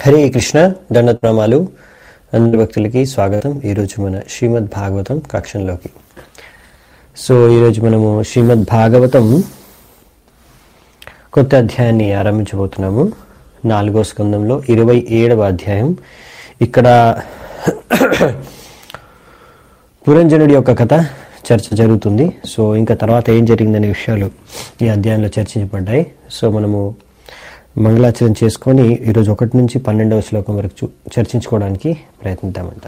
హరే కృష్ణ దండప్రమాలు అందరి భక్తులకి స్వాగతం ఈరోజు మన శ్రీమద్ భాగవతం కక్షంలోకి సో ఈరోజు మనము శ్రీమద్ భాగవతం కొత్త అధ్యాయాన్ని ఆరంభించబోతున్నాము నాలుగో స్కందంలో ఇరవై ఏడవ అధ్యాయం ఇక్కడ పురంజనుడి యొక్క కథ చర్చ జరుగుతుంది సో ఇంకా తర్వాత ఏం జరిగిందనే విషయాలు ఈ అధ్యాయంలో చర్చించబడ్డాయి సో మనము మంగళాచరణ చేసుకొని ఈరోజు ఒకటి నుంచి పన్నెండవ శ్లోకం వరకు చూ చర్చించుకోవడానికి ప్రయత్నిద్దామంట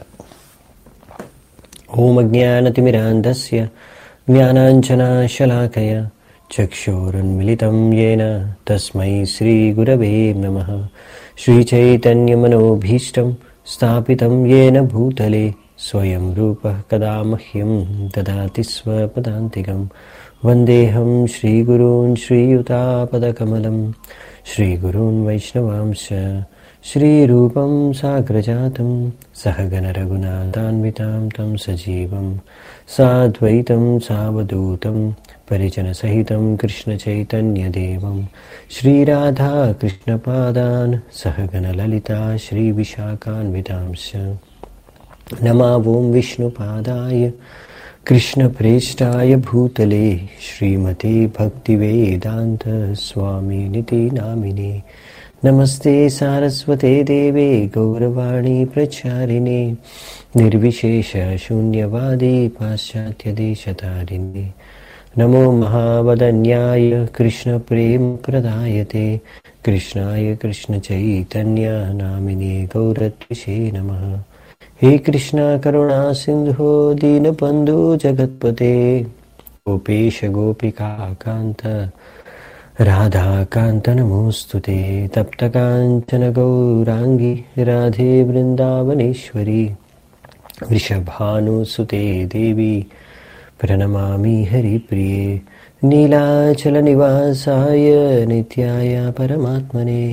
ఓం అజ్ఞానతిమిరాంధస్య జ్ఞానాంజనాశలాకయ చక్షోరున్మిళితం येन తస్మై శ్రీగురవే నమః శ్రీచైతన్యమనోభీష్టం స్థాపితం येन భూతలే స్వయం రూపः కదా మహ్యం దదాతి స్వపదాంతికం వందేహం శ్రీగురూన్ శ్రీయుతాపదకమలం శ్రీగురూన్ వైష్ణవాంశ శ్రీరూపం సాగ్రజాతం సహగణరఘునాథాన్వితాం తం సజీవం సాద్వైతం సావధూతం పరిజనసహితం కృష్ణచైతన్యదేవం శ్రీరాధా కృష్ణపాదాన్ సహగణలలితా శ్రీవిశాఖాన్వితాంశ नमा ॐ विष्णुपादाय कृष्णप्रेष्ठाय भूतले श्रीमते भक्तिवेदान्तस्वामिनिति नामिने नमस्ते सारस्वते देवे गौरवाणी प्रचारिणे निर्विशेषशून्यवादी पाश्चात्यदेशतारिणे नमो महावदन्याय कृष्णप्रेमप्रदायते कृष्णाय कृष्णचैतन्य नामिने गौरत्विषे नमः हे कृष्णा करुणा सिन्धो दीनबन्धु जगत्पते गोपेश गोपिकान्त राधाकान्त नमोऽस्तु ते तप्तकाञ्चन गौराङ्गी राधे वृन्दावनेश्वरी वृषभानुसुते देवी प्रणमामि हरिप्रिये नीलाचलनिवासाय नित्याय परमात्मने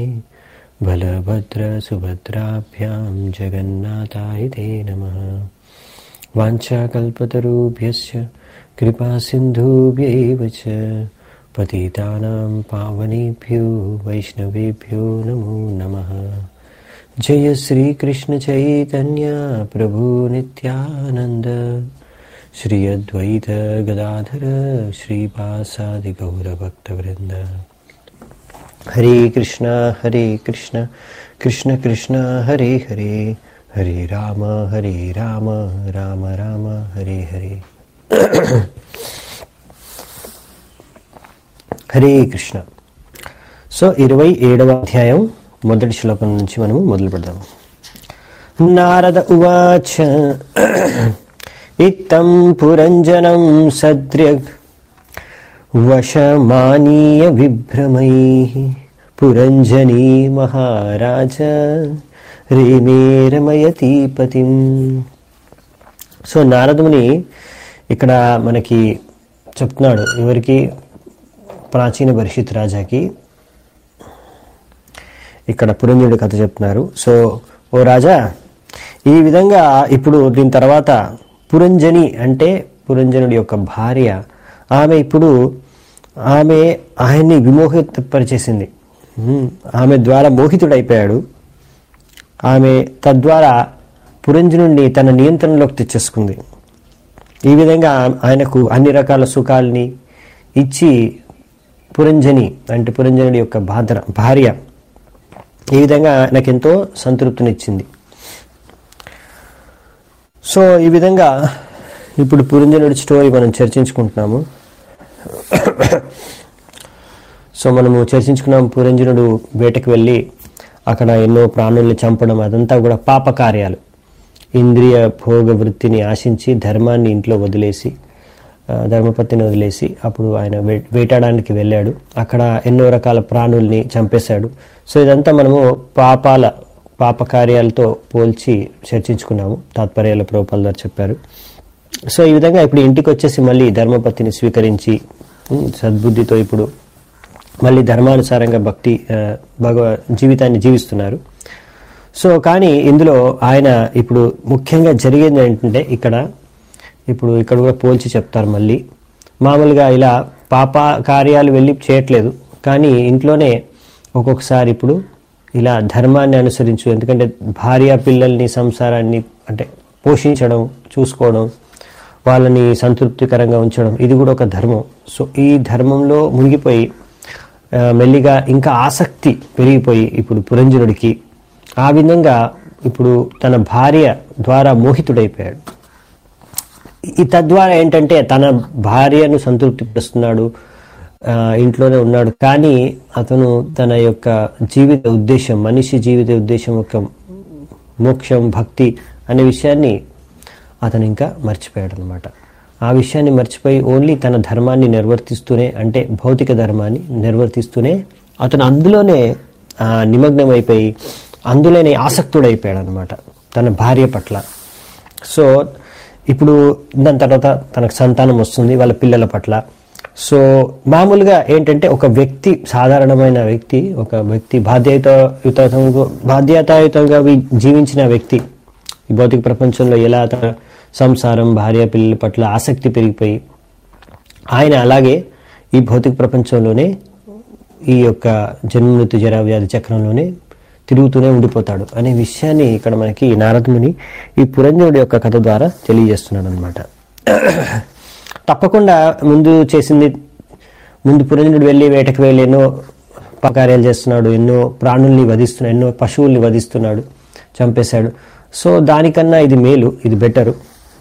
बलभद्रसुभद्राभ्यां जगन्नाथाय ते नमः वाञ्छाकल्पतरुभ्यश्च कृपासिन्धुभ्यैव च पतितानां पावनेभ्यो वैष्णवेभ्यो नमो नमः जय श्रीकृष्णचैतन्य प्रभु नित्यानन्द श्री अद्वैत गदाधर श्रीपासादिगौरभक्तवृन्द हरे कृष्णा हरे कृष्ण कृष्ण कृष्ण हरे हरे हरे राम हरे राम राम राम हरे हरे హరే కృష్ణ సో ఇరవై ఏడవ అధ్యాయం మొదటి శ్లోకం నుంచి మనము మొదలు పెడదాం నారద ఉవాచ ఇత్తం పురంజనం సద్ర్యగ్ వశమానీయ విభ్రమై పురంజనీ మహారాజ రేమే రమయతి పతిం సో నారదుని ఇక్కడ మనకి చెప్తున్నాడు ఎవరికి ప్రాచీన పరిషత్ రాజాకి ఇక్కడ పురంజనుడి కథ చెప్తున్నారు సో ఓ రాజా ఈ విధంగా ఇప్పుడు దీని తర్వాత పురంజని అంటే పురంజనుడి యొక్క భార్య ఆమె ఇప్పుడు ఆమె ఆయన్ని విమోహితపరిచేసింది ఆమె ద్వారా మోహితుడైపోయాడు ఆమె తద్వారా పురంజనుడిని తన నియంత్రణలోకి తెచ్చేసుకుంది ఈ విధంగా ఆయనకు అన్ని రకాల సుఖాలని ఇచ్చి పురంజని అంటే పురంజనుడి యొక్క భాద్ర భార్య ఈ విధంగా ఆయనకెంతో సంతృప్తినిచ్చింది సో ఈ విధంగా ఇప్పుడు పురంజనుడి స్టోరీ మనం చర్చించుకుంటున్నాము సో మనము చర్చించుకున్నాం పురంజనుడు వేటకు వెళ్ళి అక్కడ ఎన్నో ప్రాణుల్ని చంపడం అదంతా కూడా పాప కార్యాలు ఇంద్రియ భోగ వృత్తిని ఆశించి ధర్మాన్ని ఇంట్లో వదిలేసి ధర్మపత్తిని వదిలేసి అప్పుడు ఆయన వేటాడడానికి వెళ్ళాడు అక్కడ ఎన్నో రకాల ప్రాణుల్ని చంపేశాడు సో ఇదంతా మనము పాపాల పాప కార్యాలతో పోల్చి చర్చించుకున్నాము తాత్పర్యాల ప్రోపాల ద్వారా చెప్పారు సో ఈ విధంగా ఇప్పుడు ఇంటికి వచ్చేసి మళ్ళీ ధర్మపత్తిని స్వీకరించి సద్బుద్ధితో ఇప్పుడు మళ్ళీ ధర్మానుసారంగా భక్తి భగవ జీవితాన్ని జీవిస్తున్నారు సో కానీ ఇందులో ఆయన ఇప్పుడు ముఖ్యంగా జరిగేది ఏంటంటే ఇక్కడ ఇప్పుడు ఇక్కడ కూడా పోల్చి చెప్తారు మళ్ళీ మామూలుగా ఇలా పాప కార్యాలు వెళ్ళి చేయట్లేదు కానీ ఇంట్లోనే ఒక్కొక్కసారి ఇప్పుడు ఇలా ధర్మాన్ని అనుసరించు ఎందుకంటే భార్య పిల్లల్ని సంసారాన్ని అంటే పోషించడం చూసుకోవడం వాళ్ళని సంతృప్తికరంగా ఉంచడం ఇది కూడా ఒక ధర్మం సో ఈ ధర్మంలో మునిగిపోయి ఆ, మెల్లిగా ఇంకా ఆసక్తి పెరిగిపోయి ఇప్పుడు పురంజనుడికి ఆ విధంగా ఇప్పుడు తన భార్య ద్వారా మోహితుడైపోయాడు ఈ తద్వారా ఏంటంటే తన భార్యను సంతృప్తిపరుస్తున్నాడు ఆ, ఇంట్లోనే ఉన్నాడు కానీ అతను తన యొక్క జీవిత ఉద్దేశం మనిషి జీవిత ఉద్దేశం యొక్క మోక్షం భక్తి అనే విషయాన్ని అతను ఇంకా మర్చిపోయాడు అనమాట ఆ విషయాన్ని మర్చిపోయి ఓన్లీ తన ధర్మాన్ని నిర్వర్తిస్తూనే అంటే భౌతిక ధర్మాన్ని నిర్వర్తిస్తూనే అతను అందులోనే ఆ, నిమగ్నమైపోయి అందులోనే ఆసక్తుడైపోయాడు అనమాట తన భార్య పట్ల సో ఇప్పుడు దాని తర్వాత తనకు సంతానం వస్తుంది వాళ్ళ పిల్లల పట్ల సో మామూలుగా ఏంటంటే ఒక వ్యక్తి సాధారణమైన వ్యక్తి ఒక వ్యక్తి బాధ్యతాయుతంగా బాధ్యతాయుతంగా వి- జీవించిన వ్యక్తి ఈ భౌతిక ప్రపంచంలో ఎలా తన సంసారం భార్య పిల్లల పట్ల ఆసక్తి పెరిగిపోయి ఆయన అలాగే ఈ భౌతిక ప్రపంచంలోనే ఈ యొక్క జన్మమృత్యు జరా వ్యాధి చక్రంలోనే తిరుగుతూనే ఉండిపోతాడు అనే విషయాన్ని ఇక్కడ మనకి నారదుని ఈ పురంజనుడి యొక్క కథ ద్వారా తెలియజేస్తున్నాడు అనమాట తప్పకుండా ముందు చేసింది ముందు పురంజనుడు వెళ్ళి వేటకు వెళ్ళి ఎన్నో కార్యాలు చేస్తున్నాడు ఎన్నో ప్రాణుల్ని వధిస్తున్నాడు ఎన్నో పశువుల్ని వధిస్తున్నాడు చంపేశాడు సో దానికన్నా ఇది మేలు ఇది బెటరు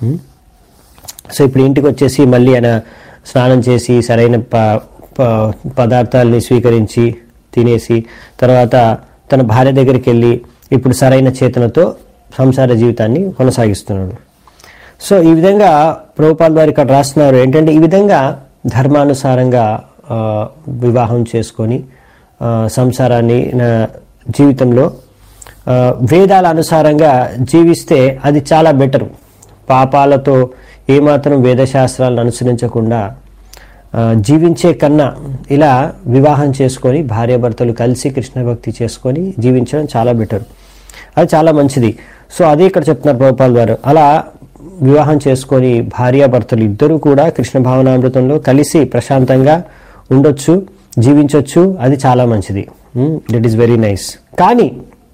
సో ఇప్పుడు ఇంటికి వచ్చేసి మళ్ళీ ఆయన స్నానం చేసి సరైన ప ప- పదార్థాలని స్వీకరించి తినేసి తర్వాత తన భార్య దగ్గరికి వెళ్ళి ఇప్పుడు సరైన చేతనతో సంసార జీవితాన్ని కొనసాగిస్తున్నాడు సో ఈ విధంగా ప్రభుపాల్ వారు ఇక్కడ రాస్తున్నారు ఏంటంటే ఈ విధంగా ధర్మానుసారంగా ఆ, వివాహం చేసుకొని ఆ, సంసారాన్ని నా జీవితంలో ఆ, వేదాల అనుసారంగా జీవిస్తే అది చాలా బెటరు పాపాలతో ఏమాత్రం వేదశాస్త్రాలను అనుసరించకుండా ఆ, జీవించే కన్నా ఇలా వివాహం చేసుకొని భార్యాభర్తలు కలిసి కృష్ణ భక్తి చేసుకొని జీవించడం చాలా బెటర్ అది చాలా మంచిది సో అదే ఇక్కడ చెప్తున్నారు ప్రభుపాల్ గారు అలా వివాహం చేసుకొని భార్యాభర్తలు ఇద్దరూ కూడా కృష్ణ భావనామృతంలో కలిసి ప్రశాంతంగా ఉండొచ్చు జీవించవచ్చు అది చాలా మంచిది దట్ ఈస్ వెరీ నైస్ కానీ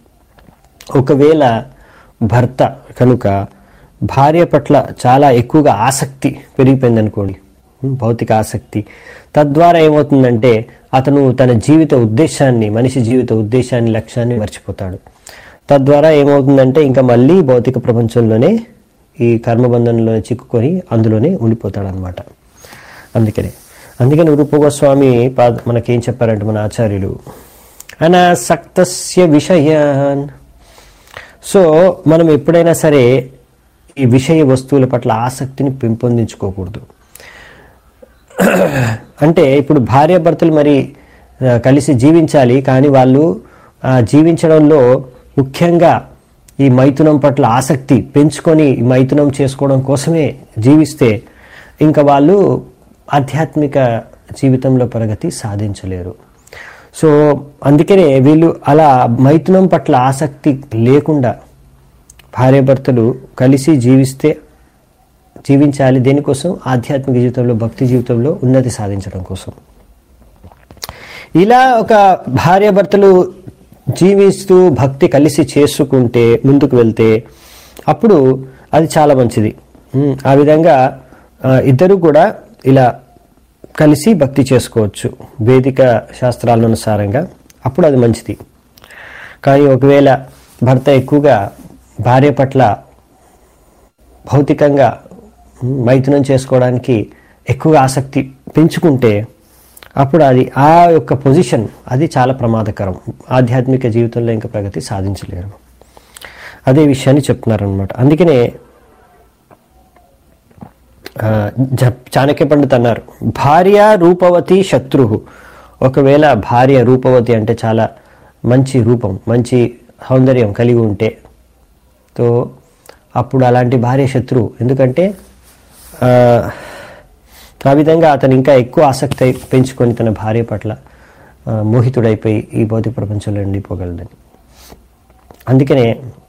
ఒకవేళ భర్త కనుక భార్య పట్ల చాలా ఎక్కువగా ఆసక్తి పెరిగిపోయింది అనుకోండి ఉమ్, భౌతిక ఆసక్తి తద్వారా ఏమవుతుందంటే అతను తన జీవిత ఉద్దేశాన్ని మనిషి జీవిత ఉద్దేశాన్ని లక్ష్యాన్ని మర్చిపోతాడు తద్వారా ఏమవుతుందంటే ఇంకా మళ్ళీ భౌతిక ప్రపంచంలోనే ఈ కర్మబంధంలో చిక్కుకొని అందులోనే ఉండిపోతాడు అనమాట అందుకనే అందుకని రూపగోస్వామి పాద మనకేం చెప్పారంటే మన ఆచార్యులు అనాసక్తస్య విషయాన్ సో మనం ఎప్పుడైనా సరే ఈ విషయ వస్తువుల పట్ల ఆసక్తిని పెంపొందించుకోకూడదు అంటే ఇప్పుడు భార్యాభర్తలు మరి ఆ, కలిసి జీవించాలి కానీ వాళ్ళు ఆ, జీవించడంలో ముఖ్యంగా ఈ మైథునం పట్ల ఆసక్తి పెంచుకొని ఈ మైథునం చేసుకోవడం కోసమే జీవిస్తే ఇంకా వాళ్ళు ఆధ్యాత్మిక జీవితంలో ప్రగతి సాధించలేరు సో అందుకనే వీళ్ళు అలా మైథునం పట్ల ఆసక్తి లేకుండా భార్యాభర్తలు కలిసి జీవిస్తే జీవించాలి దేనికోసం ఆధ్యాత్మిక జీవితంలో భక్తి జీవితంలో ఉన్నతి సాధించడం కోసం ఇలా ఒక భార్యాభర్తలు జీవిస్తూ భక్తి కలిసి చేసుకుంటే ముందుకు వెళ్తే అప్పుడు అది చాలా మంచిది ఉమ్, ఆ విధంగా ఆ, ఇద్దరు కూడా ఇలా కలిసి భక్తి చేసుకోవచ్చు వేదిక శాస్త్రాల అనుసారంగా అప్పుడు అది మంచిది కానీ ఒకవేళ భర్త ఎక్కువగా భార్య పట్ల భౌతికంగా ఉమ్, మైథునం చేసుకోవడానికి ఎక్కువగా ఆసక్తి పెంచుకుంటే అప్పుడు అది ఆ యొక్క పొజిషన్ అది చాలా ప్రమాదకరం ఆధ్యాత్మిక జీవితంలో ఇంకా ప్రగతి సాధించలేరు అదే విషయాన్ని చెప్తున్నారనమాట అందుకనే ఆ, జ- చాణక్య పండిత్ అన్నారు భార్య రూపవతి శత్రు ఒకవేళ భార్య రూపవతి అంటే చాలా మంచి రూపం మంచి సౌందర్యం కలిగి ఉంటే తో అప్పుడు అలాంటి భార్య శత్రువు ఎందుకంటే ఆ, ఆ విధంగా అతను ఇంకా ఎక్కువ ఆసక్తి అయి- పెంచుకొని తన భార్య పట్ల ఆ, మోహితుడైపోయి ఈ భౌతిక ప్రపంచంలో ఉండిపోగలదని అందుకనే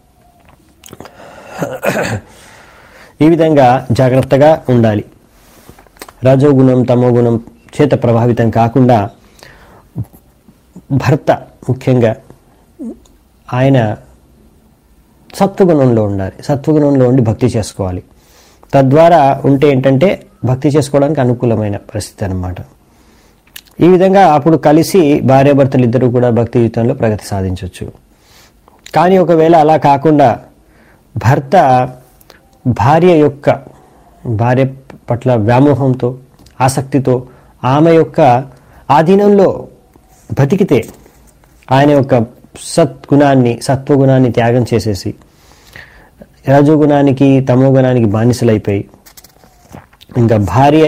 ఈ విధంగా జాగ్రత్తగా ఉండాలి రజోగుణం తమోగుణం చేత ప్రభావితం కాకుండా భర్త ముఖ్యంగా ఆయన సత్వగుణంలో ఉండాలి సత్వగుణంలో ఉండి భక్తి చేసుకోవాలి తద్వారా ఉంటే ఏంటంటే భక్తి చేసుకోవడానికి అనుకూలమైన పరిస్థితి అన్నమాట ఈ విధంగా అప్పుడు కలిసి భార్యాభర్తలు ఇద్దరు కూడా భక్తి జీవితంలో ప్రగతి సాధించవచ్చు కానీ ఒకవేళ అలా కాకుండా భర్త భార్య యొక్క భార్య పట్ల వ్యామోహంతో ఆసక్తితో ఆమె యొక్క ఆధీనంలో బతికితే ఆయన యొక్క సద్గుణాన్ని సత్వగుణాన్ని త్యాగం చేసేసి రజోగుణానికి తమో గుణానికి బానిసలైపోయి ఇంకా భార్య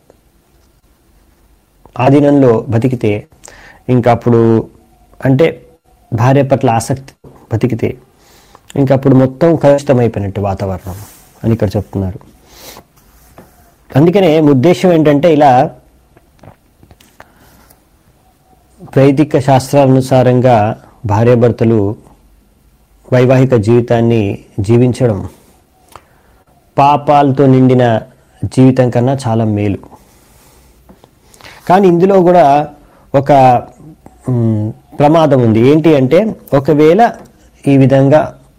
ఆధీనంలో బతికితే ఇంకా అప్పుడు అంటే భార్య పట్ల ఆసక్తి బతికితే ఇంకా అప్పుడు మొత్తం కలుషితమైపోయినట్టు వాతావరణం అని ఇక్కడ చెప్తున్నారు అందుకనే ఉద్దేశం ఏంటంటే ఇలా వైదిక శాస్త్రానుసారంగా భార్యాభర్తలు వైవాహిక జీవితాన్ని జీవించడం పాపాలతో నిండిన జీవితం కన్నా చాలా మేలు కానీ ఇందులో కూడా ఒక మ్, ప్రమాదం ఉంది ఏంటి అంటే ఒకవేళ ఈ విధంగా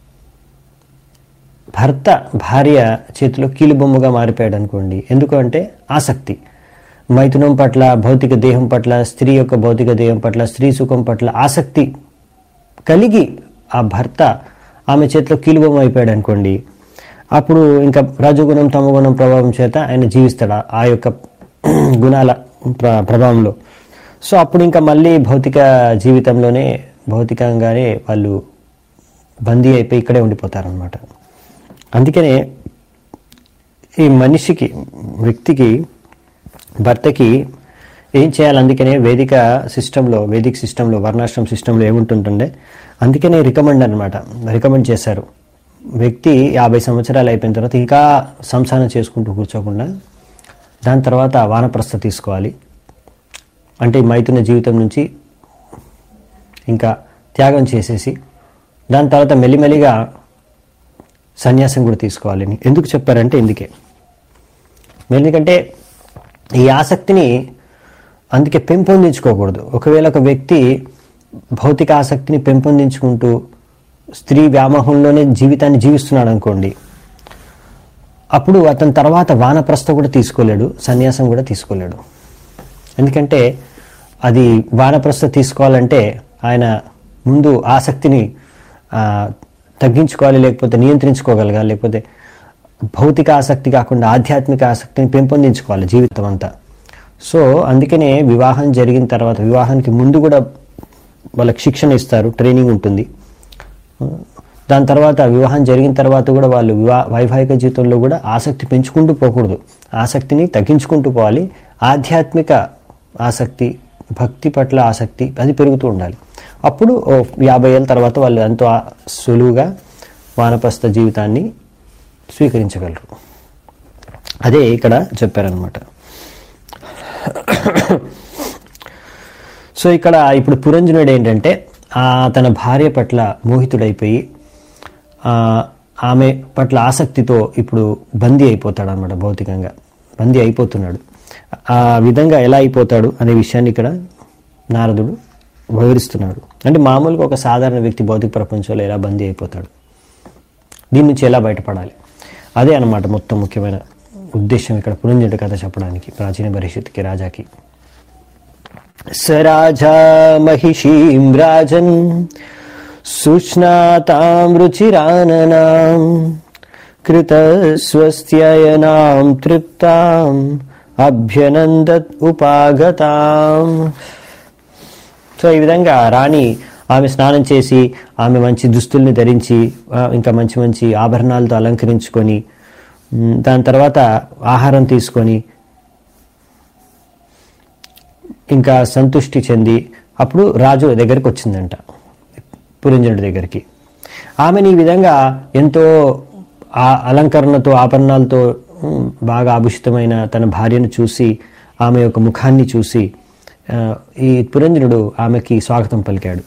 భర్త భార్య చేతిలో కీలుబొమ్మగా మారిపోయాడు అనుకోండి ఎందుకంటే ఆసక్తి మైథునం పట్ల భౌతిక దేహం పట్ల స్త్రీ యొక్క భౌతిక దేహం పట్ల స్త్రీ సుఖం పట్ల ఆసక్తి కలిగి ఆ భర్త ఆమె చేతిలో కీలుబొమ్మ అయిపోయాడు అనుకోండి అప్పుడు ఇంకా రజగుణం తమగుణం ప్రభావం చేత ఆయన జీవిస్తాడు ఆ- ఆ యొక్క గుణాల ప్ర- ప్రభావంలో సో అప్పుడు ఇంకా మళ్ళీ భౌతిక జీవితంలోనే భౌతికంగానే వాళ్ళు బందీ అయిపోయి ఇక్కడే ఉండిపోతారనమాట అందుకనే ఈ మనిషికి వ్యక్తికి భర్తకి ఏం చేయాలి అందుకనే వేదిక సిస్టంలో వేదిక సిస్టంలో వర్ణాశ్రమ సిస్టంలో ఏముంటుంటుండే అందుకనే రికమెండ్ అనమాట రికమెండ్ చేశారు వ్యక్తి యాభై సంవత్సరాలు అయిపోయిన తర్వాత ఇంకా సంసారం చేసుకుంటూ కూర్చోకుండా దాని తర్వాత వానప్రస్థ తీసుకోవాలి అంటే ఈ మైథున జీవితం నుంచి ఇంకా త్యాగం చేసేసి దాని తర్వాత మెల్లిమెల్లిగా సన్యాసం కూడా తీసుకోవాలని ఎందుకు చెప్పారంటే ఇందుకే ఎందుకంటే ఈ ఆసక్తిని అందుకే పెంపొందించుకోకూడదు ఒకవేళ ఒక వ్యక్తి భౌతిక ఆసక్తిని పెంపొందించుకుంటూ స్త్రీ వ్యామోహంలోనే జీవితాన్ని జీవిస్తున్నాడు అనుకోండి అప్పుడు అతని తర్వాత వానప్రస్థ కూడా తీసుకోలేడు సన్యాసం కూడా తీసుకోలేడు ఎందుకంటే అది వానప్రస్థ తీసుకోవాలంటే ఆయన ముందు ఆసక్తిని ఆ, తగ్గించుకోవాలి లేకపోతే నియంత్రించుకోగలగాలి లేకపోతే భౌతిక ఆసక్తి కాకుండా ఆధ్యాత్మిక ఆసక్తిని పెంపొందించుకోవాలి జీవితం అంతా సో అందుకనే వివాహం జరిగిన తర్వాత వివాహానికి ముందు కూడా వాళ్ళకి శిక్షణ ఇస్తారు ట్రైనింగ్ ఉంటుంది దాని తర్వాత వివాహం జరిగిన తర్వాత కూడా వాళ్ళు వివా వైవాహిక జీవితంలో కూడా ఆసక్తి పెంచుకుంటూ పోకూడదు ఆసక్తిని తగ్గించుకుంటూ పోవాలి ఆధ్యాత్మిక ఆసక్తి భక్తి పట్ల ఆసక్తి అది పెరుగుతూ ఉండాలి అప్పుడు ఓ యాభై ఏళ్ళ తర్వాత వాళ్ళు ఎంతో ఆ- సులువుగా వానప్రస్థ జీవితాన్ని స్వీకరించగలరు అదే ఇక్కడ చెప్పారనమాట సో ఇక్కడ ఇప్పుడు పురంజనుడు ఏంటంటే ఆ తన భార్య పట్ల మోహితుడైపోయి ఆ, ఆమె పట్ల ఆసక్తితో ఇప్పుడు బందీ అయిపోతాడు అనమాట భౌతికంగా బందీ అయిపోతున్నాడు ఆ విధంగా ఎలా అయిపోతాడు అనే విషయాన్ని ఇక్కడ నారదుడు వివరిస్తున్నాడు అంటే మామూలుగా ఒక సాధారణ వ్యక్తి భౌతిక ప్రపంచంలో ఎలా బందీ అయిపోతాడు దీని నుంచి ఎలా బయటపడాలి అదే అన్నమాట మొత్తం ముఖ్యమైన ఉద్దేశం ఇక్కడ పురంజనుడి కథ చెప్పడానికి ప్రాచీన భవిష్యత్తుకి రాజాకి स राजा महिषीं राजन् सुष्णातां रुचिराननां कृतस्वस्त्ययनां तृप्ताम् అభ్యనందత్ ఉపాగతాం సో ఈ విధంగా రాణి ఆమె స్నానం చేసి ఆమె మంచి దుస్తుల్ని ధరించి ఆ, ఇంకా మంచి మంచి ఆభరణాలతో అలంకరించుకొని ఉమ్, దాని తర్వాత ఆహారం తీసుకొని ఇంకా సంతుష్టి చెంది అప్పుడు రాజు దగ్గరికి వచ్చిందంట పురంజనుడి దగ్గరికి ఆమెని ఈ విధంగా ఎంతో ఆ అలంకరణతో ఆభరణాలతో ఉమ్, బాగా ఆభూషితమైన తన భార్యను చూసి ఆమె యొక్క ముఖాన్ని చూసి ఆ, ఈ పురంజనుడు ఆమెకి స్వాగతం పలికాడు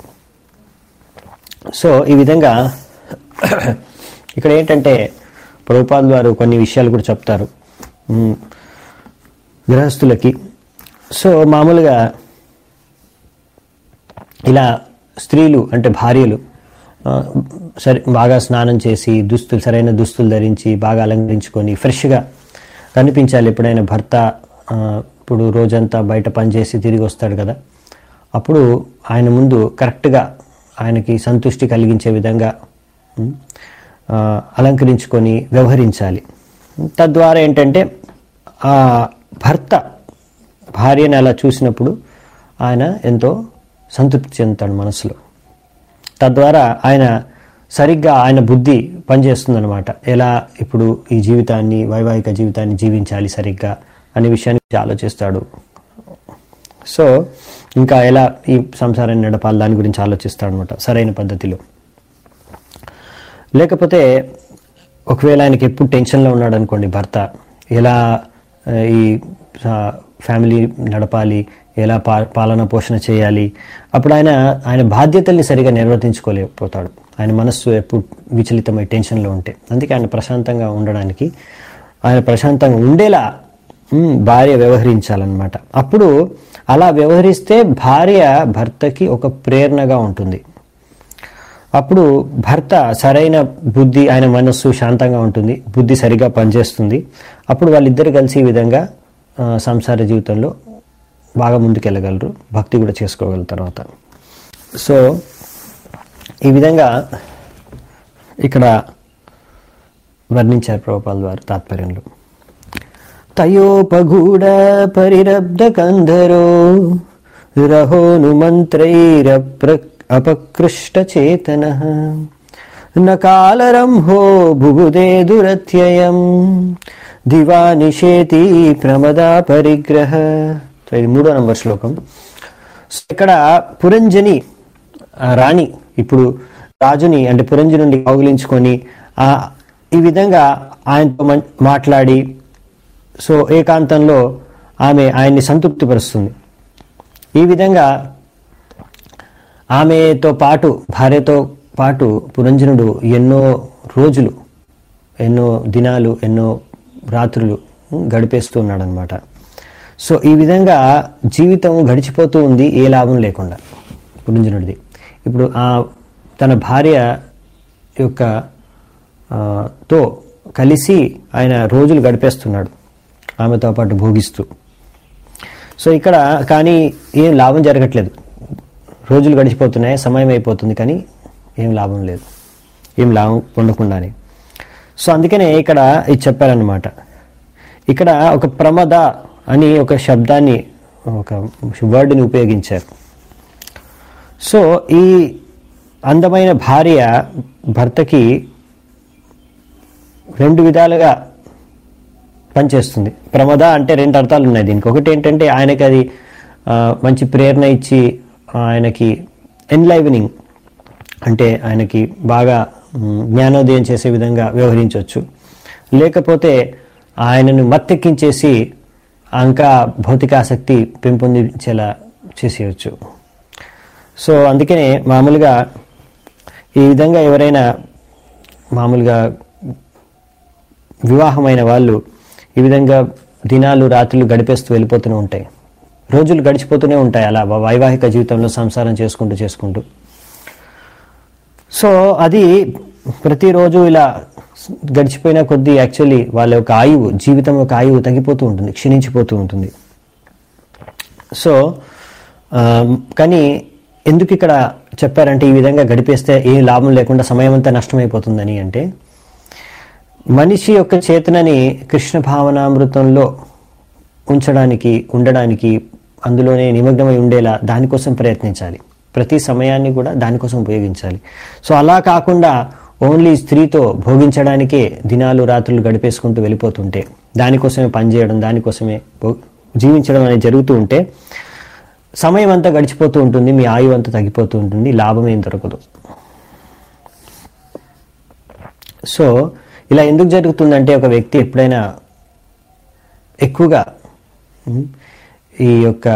సో ఈ విధంగా ఇక్కడ ఏంటంటే ప్రభుపాల్ వారు కొన్ని విషయాలు కూడా చెప్తారు ఉమ్, గృహస్థులకి సో మామూలుగా ఇలా స్త్రీలు అంటే భార్యలు ఆ, సరే బాగా స్నానం చేసి దుస్తులు సరైన దుస్తులు ధరించి బాగా అలంకరించుకొని ఫ్రెష్గా కనిపించాలి ఎప్పుడైనా భర్త ఆ, ఇప్పుడు రోజంతా బయట పనిచేసి తిరిగి వస్తాడు కదా అప్పుడు ఆయన ముందు కరెక్ట్గా ఆయనకి సంతృష్టి కలిగించే విధంగా ఉమ్, ఆ, అలంకరించుకొని వ్యవహరించాలి తద్వారా ఏంటంటే ఆ భర్త భార్యని అలా చూసినప్పుడు ఆయన ఎంతో సంతృప్తి చెందుతాడు మనసులో తద్వారా ఆయన సరిగ్గా ఆయన బుద్ధి పనిచేస్తుందన్నమాట ఎలా ఇప్పుడు ఈ జీవితాన్ని వైవాహిక జీవితాన్ని జీవించాలి సరిగ్గా అనే విషయాన్ని గురించి ఆలోచిస్తాడు సో ఇంకా ఎలా ఈ సంసారాన్ని నడపాలి దాని గురించి ఆలోచిస్తాడు అనమాట సరైన పద్ధతిలో లేకపోతే ఒకవేళ ఆయనకి ఎప్పుడు టెన్షన్లో ఉన్నాడు అనుకోండి భర్త ఎలా ఆ, ఈ ఆ, ఫ్యామిలీ నడపాలి ఎలా పా పాలన పోషణ చేయాలి అప్పుడు ఆయన ఆయన బాధ్యతల్ని సరిగా నిర్వర్తించుకోలేకపోతాడు ఆయన మనస్సు ఎప్పుడు విచలితమై టెన్షన్లో ఉంటే అందుకే ఆయన ప్రశాంతంగా ఉండడానికి ఆయన ప్రశాంతంగా ఉండేలా ఉమ్, భార్య వ్యవహరించాలన్నమాట అప్పుడు అలా వ్యవహరిస్తే భార్య భర్తకి ఒక ప్రేరణగా ఉంటుంది అప్పుడు భర్త సరైన బుద్ధి ఆయన మనస్సు శాంతంగా ఉంటుంది బుద్ధి సరిగా పనిచేస్తుంది అప్పుడు వాళ్ళిద్దరు కలిసి ఈ విధంగా ఆ, సంసార జీవితంలో బాగా ముందుకెళ్ళగలరు భక్తి కూడా చేసుకోగలరు తర్వాత సో ఈ విధంగా ఇక్కడ వర్ణించారు ప్రభుపాల్ వారు తాత్పర్యంలో తయోపగూఢ పరిరబ్ధ కంధరో రహోను మంత్రైరప్ర అపకృష్ట చేతన నకాలరంహో బుబుదే దురత్యయం దివా నిషేతి ప్రమదా పరిగ్రహ సో ఇది మూడో నంబర్ శ్లోకం సో ఇక్కడ పురంజని ఆ రాణి ఇప్పుడు రాజుని అంటే పురంజనుండి కౌగిలించుకొని ఆ ఈ విధంగా ఆయనతో మం- మాట్లాడి సో ఏకాంతంలో ఆమె ఆయన్ని సంతృప్తిపరుస్తుంది ఈ విధంగా ఆమెతో పాటు భార్యతో పాటు పురంజనుడు ఎన్నో రోజులు ఎన్నో దినాలు ఎన్నో రాత్రులు గడిపేస్తూ ఉన్నాడనమాట సో ఈ విధంగా జీవితం గడిచిపోతూ ఉంది ఏ లాభం లేకుండా పురంజనుడిది ఇప్పుడు ఆ తన భార్య యొక్క ఆ, తో కలిసి ఆయన రోజులు గడిపేస్తున్నాడు ఆమెతో పాటు భోగిస్తూ సో ఇక్కడ కానీ ఏం లాభం జరగట్లేదు రోజులు గడిచిపోతున్నాయి సమయం అయిపోతుంది కానీ ఏం లాభం లేదు ఏం లాభం పొందకుండానే సో అందుకనే ఇక్కడ ఇది చెప్పారనమాట ఇక్కడ ఒక ప్రమద అని ఒక శబ్దాన్ని ఒక వర్డ్ని ఉపయోగించారు సో ఈ అందమైన భార్య భర్తకి రెండు విధాలుగా పనిచేస్తుంది ప్రమద అంటే రెండు అర్థాలు ఉన్నాయి దీనికి ఒకటి ఏంటంటే ఆయనకి అది ఆ, మంచి ప్రేరణ ఇచ్చి ఆయనకి ఎన్లైవనింగ్ అంటే ఆయనకి బాగా మ్, జ్ఞానోదయం చేసే విధంగా వ్యవహరించవచ్చు లేకపోతే ఆయనను మత్తెక్కించేసి ఇంకా భౌతిక ఆసక్తి పెంపొందించేలా చేసేయచ్చు సో అందుకనే మామూలుగా ఈ విధంగా ఎవరైనా మామూలుగా వివాహమైన వాళ్ళు ఈ విధంగా దినాలు రాత్రులు గడిపేస్తూ వెళ్ళిపోతూనే ఉంటాయి రోజులు గడిచిపోతూనే ఉంటాయి అలా వై- వైవాహిక జీవితంలో సంసారం చేసుకుంటూ చేసుకుంటూ సో అది ప్రతిరోజు ఇలా గడిచిపోయిన కొద్దీ యాక్చువల్లీ వాళ్ళ యొక్క ఆయువు జీవితం యొక్క ఆయువు తగ్గిపోతూ ఉంటుంది క్షీణించిపోతూ ఉంటుంది సో ఆ, కానీ ఎందుకు ఇక్కడ చెప్పారంటే ఈ విధంగా గడిపేస్తే ఏ లాభం లేకుండా సమయం అంతా నష్టమైపోతుందని అంటే మనిషి యొక్క చేతనని కృష్ణ భావనామృతంలో ఉంచడానికి ఉండడానికి అందులోనే నిమగ్నమై ఉండేలా దానికోసం ప్రయత్నించాలి ప్రతి సమయాన్ని కూడా దానికోసం ఉపయోగించాలి సో అలా కాకుండా ఓన్లీ స్త్రీతో భోగించడానికే దినాలు రాత్రులు గడిపేసుకుంటూ వెళ్ళిపోతుంటే దానికోసమే పనిచేయడం దానికోసమే భో- జీవించడం అనేది జరుగుతూ ఉంటే సమయం అంతా గడిచిపోతూ ఉంటుంది మీ ఆయువు అంతా తగ్గిపోతూ ఉంటుంది లాభం ఏం దొరకదు సో ఇలా ఎందుకు జరుగుతుందంటే ఒక వ్యక్తి ఎప్పుడైనా ఎక్కువగా ఉమ్, ఈ యొక్క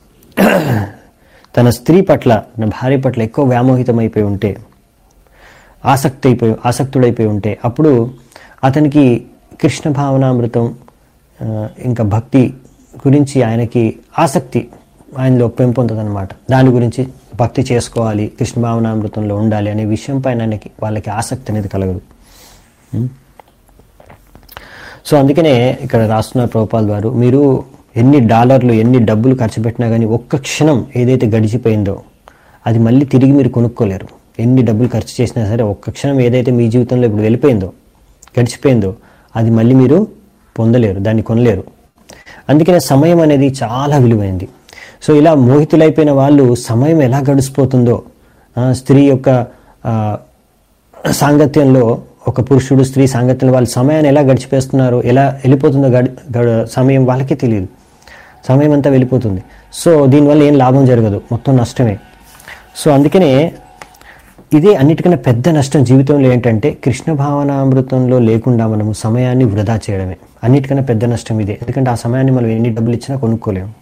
తన స్త్రీ పట్ల తన భార్య పట్ల ఎక్కువ వ్యామోహితమైపోయి ఉంటే ఆసక్తి అయిపోయి ఆసక్తుడైపోయి ఉంటే అప్పుడు అతనికి కృష్ణ భావనామృతం ఆ, ఇంకా భక్తి గురించి ఆయనకి ఆసక్తి ఆయనలో పెంపొందదనమాట దాని గురించి భక్తి చేసుకోవాలి కృష్ణ భావనామృతంలో ఉండాలి అనే విషయం పైన ఆయనకి వాళ్ళకి ఆసక్తి అనేది కలగదు ఉం? సో అందుకనే ఇక్కడ రాస్తున్న ప్రభుపాల్ వారు మీరు ఎన్ని డాలర్లు ఎన్ని డబ్బులు ఖర్చు పెట్టినా కానీ ఒక్క క్షణం ఏదైతే గడిచిపోయిందో అది మళ్ళీ తిరిగి మీరు కొనుక్కోలేరు ఎన్ని డబ్బులు ఖర్చు చేసినా సరే ఒక్క క్షణం ఏదైతే మీ జీవితంలో ఇప్పుడు వెళ్ళిపోయిందో గడిచిపోయిందో అది మళ్ళీ మీరు పొందలేరు దాన్ని కొనలేరు అందుకనే సమయం అనేది చాలా విలువైంది సో ఇలా మోహితులైపోయిన వాళ్ళు సమయం ఎలా గడిచిపోతుందో ఆ, స్త్రీ యొక్క ఆ, సాంగత్యంలో ఒక పురుషుడు స్త్రీ సాంగత్యంలో వాళ్ళ సమయాన్ని ఎలా గడిచిపేస్తున్నారో ఎలా వెళ్ళిపోతుందో గడి గడ- సమయం వాళ్ళకే తెలియదు సమయం అంతా వెళ్ళిపోతుంది సో దీనివల్ల ఏం లాభం జరగదు మొత్తం నష్టమే సో అందుకనే ఇదే అన్నిటికన్నా పెద్ద నష్టం జీవితంలో ఏంటంటే కృష్ణ భావనామృతంలో లేకుండా మనము సమయాన్ని వృధా చేయడమే అన్నిటికన్నా పెద్ద నష్టం ఇదే ఎందుకంటే ఆ సమయాన్ని మనం ఎన్ని డబ్బులు ఇచ్చినా కొనుక్కోలేము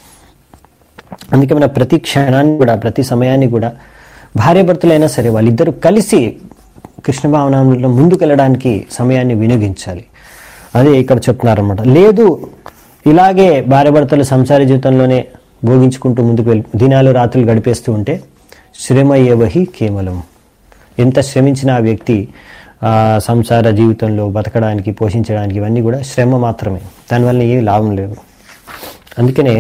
అందుకే మన ప్రతి క్షణాన్ని కూడా ప్రతి సమయాన్ని కూడా భార్యాభర్తలైనా సరే వాళ్ళిద్దరూ కలిసి కృష్ణ భావనామృతంలో ముందుకు వెళ్ళడానికి సమయాన్ని వినియోగించాలి అదే ఇక్కడ చెప్తున్నారన్నమాట లేదు ఇలాగే భార్యాభర్తలు సంసార జీవితంలోనే భోగించుకుంటూ ముందుకు వెళ్ళి దినాలు రాత్రులు గడిపేస్తూ ఉంటే శ్రమ ఏవహి కేవలం ఎంత శ్రమించిన ఆ వ్యక్తి ఆ సంసార జీవితంలో బతకడానికి పోషించడానికి ఇవన్నీ కూడా శ్రమ మాత్రమే దానివల్ల ఏ లాభం లేదు అందుకనే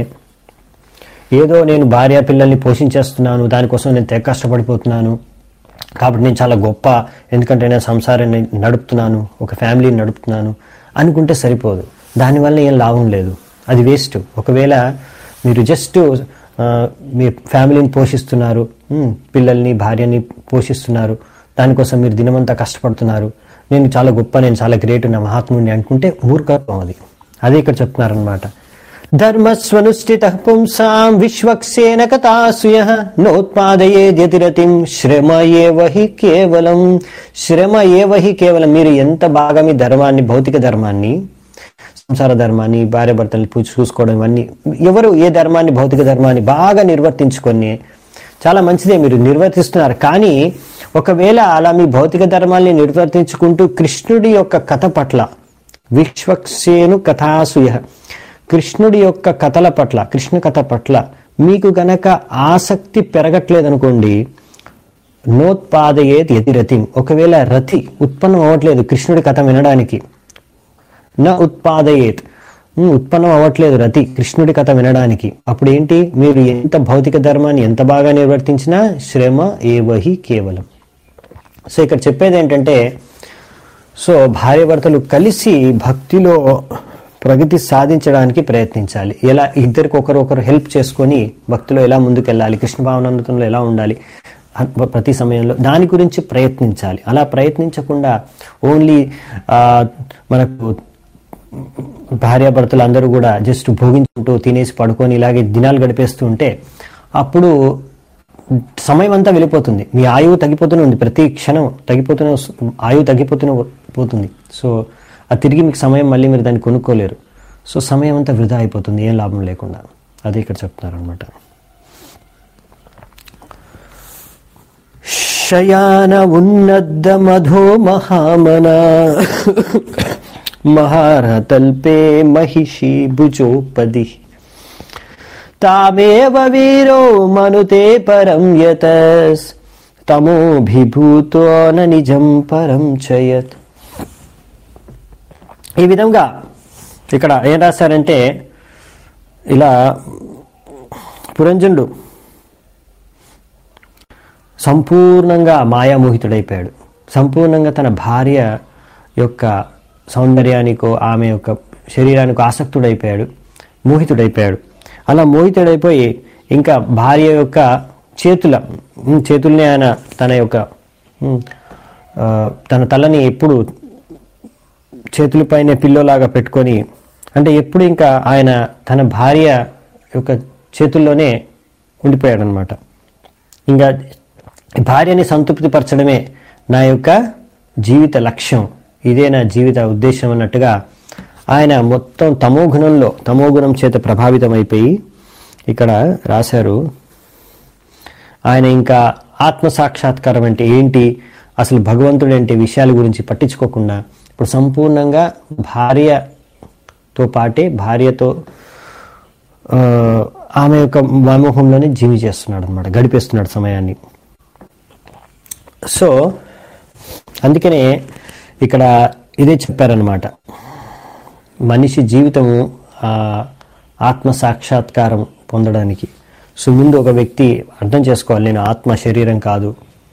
ఏదో నేను భార్య పిల్లల్ని పోషించేస్తున్నాను దానికోసం నేను తెగ కష్టపడిపోతున్నాను కాబట్టి నేను చాలా గొప్ప ఎందుకంటే నేను సంసారాన్ని నడుపుతున్నాను ఒక ఫ్యామిలీని నడుపుతున్నాను అనుకుంటే సరిపోదు దానివల్ల ఏం లాభం లేదు అది వేస్ట్ ఒకవేళ మీరు జస్ట్ ఆ, మీ ఫ్యామిలీని పోషిస్తున్నారు ఉమ్, పిల్లల్ని భార్యని పోషిస్తున్నారు దానికోసం మీరు దినమంతా కష్టపడుతున్నారు నేను చాలా గొప్ప నేను చాలా గ్రేట్ నా మహాత్ముడిని అనుకుంటే మూర్ఖత్వం అది అదే ఇక్కడ చెప్తున్నారనమాట ధర్మస్వనుష్ఠిత పుంసాం విశ్వక్సేన కథాసుయ నోత్పాదయేద్యతిరతిం శ్రమ ఏవహి కేవలం శ్రమ ఏవహి కేవలం మీరు ఎంత బాగా మీ ధర్మాన్ని భౌతిక ధర్మాన్ని సంసార ధర్మాన్ని భార్య భర్తలు పూజ చూసుకోవడం ఇవన్నీ ఎవరు ఏ ధర్మాన్ని భౌతిక ధర్మాన్ని బాగా నిర్వర్తించుకొని చాలా మంచిదే మీరు నిర్వర్తిస్తున్నారు కానీ ఒకవేళ అలా మీ భౌతిక ధర్మాల్ని నిర్వర్తించుకుంటూ కృష్ణుడి యొక్క కథ పట్ల విశ్వక్సేను కథాసుయ కృష్ణుడి యొక్క కథల పట్ల కృష్ణ కథ పట్ల మీకు గనక ఆసక్తి పెరగట్లేదనుకోండి నోత్పాదయేత్ యతిరతిం ఒకవేళ రతి ఉత్పన్నం అవ్వట్లేదు కృష్ణుడి కథ వినడానికి నా ఉత్పాదయేత్ ఉమ్, ఉత్పన్నం అవ్వట్లేదు రతి కృష్ణుడి కథ వినడానికి అప్పుడు ఏంటి మీరు ఎంత భౌతిక ధర్మాన్ని ఎంత బాగా నిర్వర్తించినా శ్రమ ఏవహి కేవలం సో ఇక్కడ చెప్పేది ఏంటంటే సో భార్యాభర్తలు కలిసి భక్తిలో ప్రగతి సాధించడానికి ప్రయత్నించాలి ఎలా ఇద్దరికి ఒకరొకరు హెల్ప్ చేసుకొని భక్తిలో ఎలా ముందుకెళ్ళాలి కృష్ణ భావనామృతంలో ఎలా ఉండాలి అ- ప్రతి సమయంలో దాని గురించి ప్రయత్నించాలి అలా ప్రయత్నించకుండా ఓన్లీ మనకు భార్యాభర్తలు అందరూ కూడా జస్ట్ భోగించుకుంటూ తినేసి పడుకొని ఇలాగే దినాలు గడిపేస్తూ ఉంటే అప్పుడు సమయం అంతా వెళ్ళిపోతుంది మీ ఆయువు తగ్గిపోతూనే ఉంది ప్రతి క్షణం తగ్గిపోతూనే వస్తు- ఆయువు తగ్గిపోతూనే పోతుంది సో అది తిరిగి మీకు సమయం మళ్ళీ మీరు దాన్ని కొనుక్కోలేరు సో సమయం అంతా వృధా అయిపోతుంది ఏం లాభం లేకుండా అదే ఇక్కడ చెప్తున్నారు అనమాట శయాన ఉన్నద్ద మధో మహామనా మహారతల్పే మహిషి భుజోపది తామేవ వీరో మనుతే పరం యతస్ తమోభిభూతో న నిజం పరం చయత్ ఈ విధంగా ఇక్కడ ఏం రాశారంటే ఇలా పురంజనుడు సంపూర్ణంగా మాయామోహితుడైపోయాడు సంపూర్ణంగా తన భార్య యొక్క సౌందర్యానికో ఆమె యొక్క శరీరానికి ఆసక్తుడైపోయాడు మోహితుడైపోయాడు అలా మోహితుడైపోయి ఇంకా భార్య యొక్క చేతుల ఉమ్, చేతుల్ని ఆయన తన యొక్క ఉమ్, ఆ, తన తలని ఎప్పుడు చేతులపైనే పిల్లోలాగా పెట్టుకొని అంటే ఎప్పుడు ఇంకా ఆయన తన భార్య యొక్క చేతుల్లోనే ఉండిపోయాడు అనమాట ఇంకా భార్యని సంతృప్తిపరచడమే నా యొక్క జీవిత లక్ష్యం ఇదే నా జీవిత ఉద్దేశం అన్నట్టుగా ఆయన మొత్తం తమోగుణంలో తమోగుణం చేత ప్రభావితమైపోయి ఇక్కడ రాశారు ఆయన ఇంకా ఆత్మ సాక్షాత్కారం అంటే ఏంటి అసలు భగవంతుడు అంటే విషయాల గురించి పట్టించుకోకుండా ఇప్పుడు సంపూర్ణంగా భార్యతో పాటే భార్యతో ఆ, ఆమె యొక్క వ్యామోహంలోనే జీవి చేస్తున్నాడు అనమాట గడిపేస్తున్నాడు సమయాన్ని సో అందుకనే ఇక్కడ ఇదే చెప్పారనమాట మనిషి జీవితము ఆ, ఆత్మ సాక్షాత్కారం పొందడానికి సో ముందు ఒక వ్యక్తి అర్థం చేసుకోవాలి నేను ఆత్మ శరీరం కాదు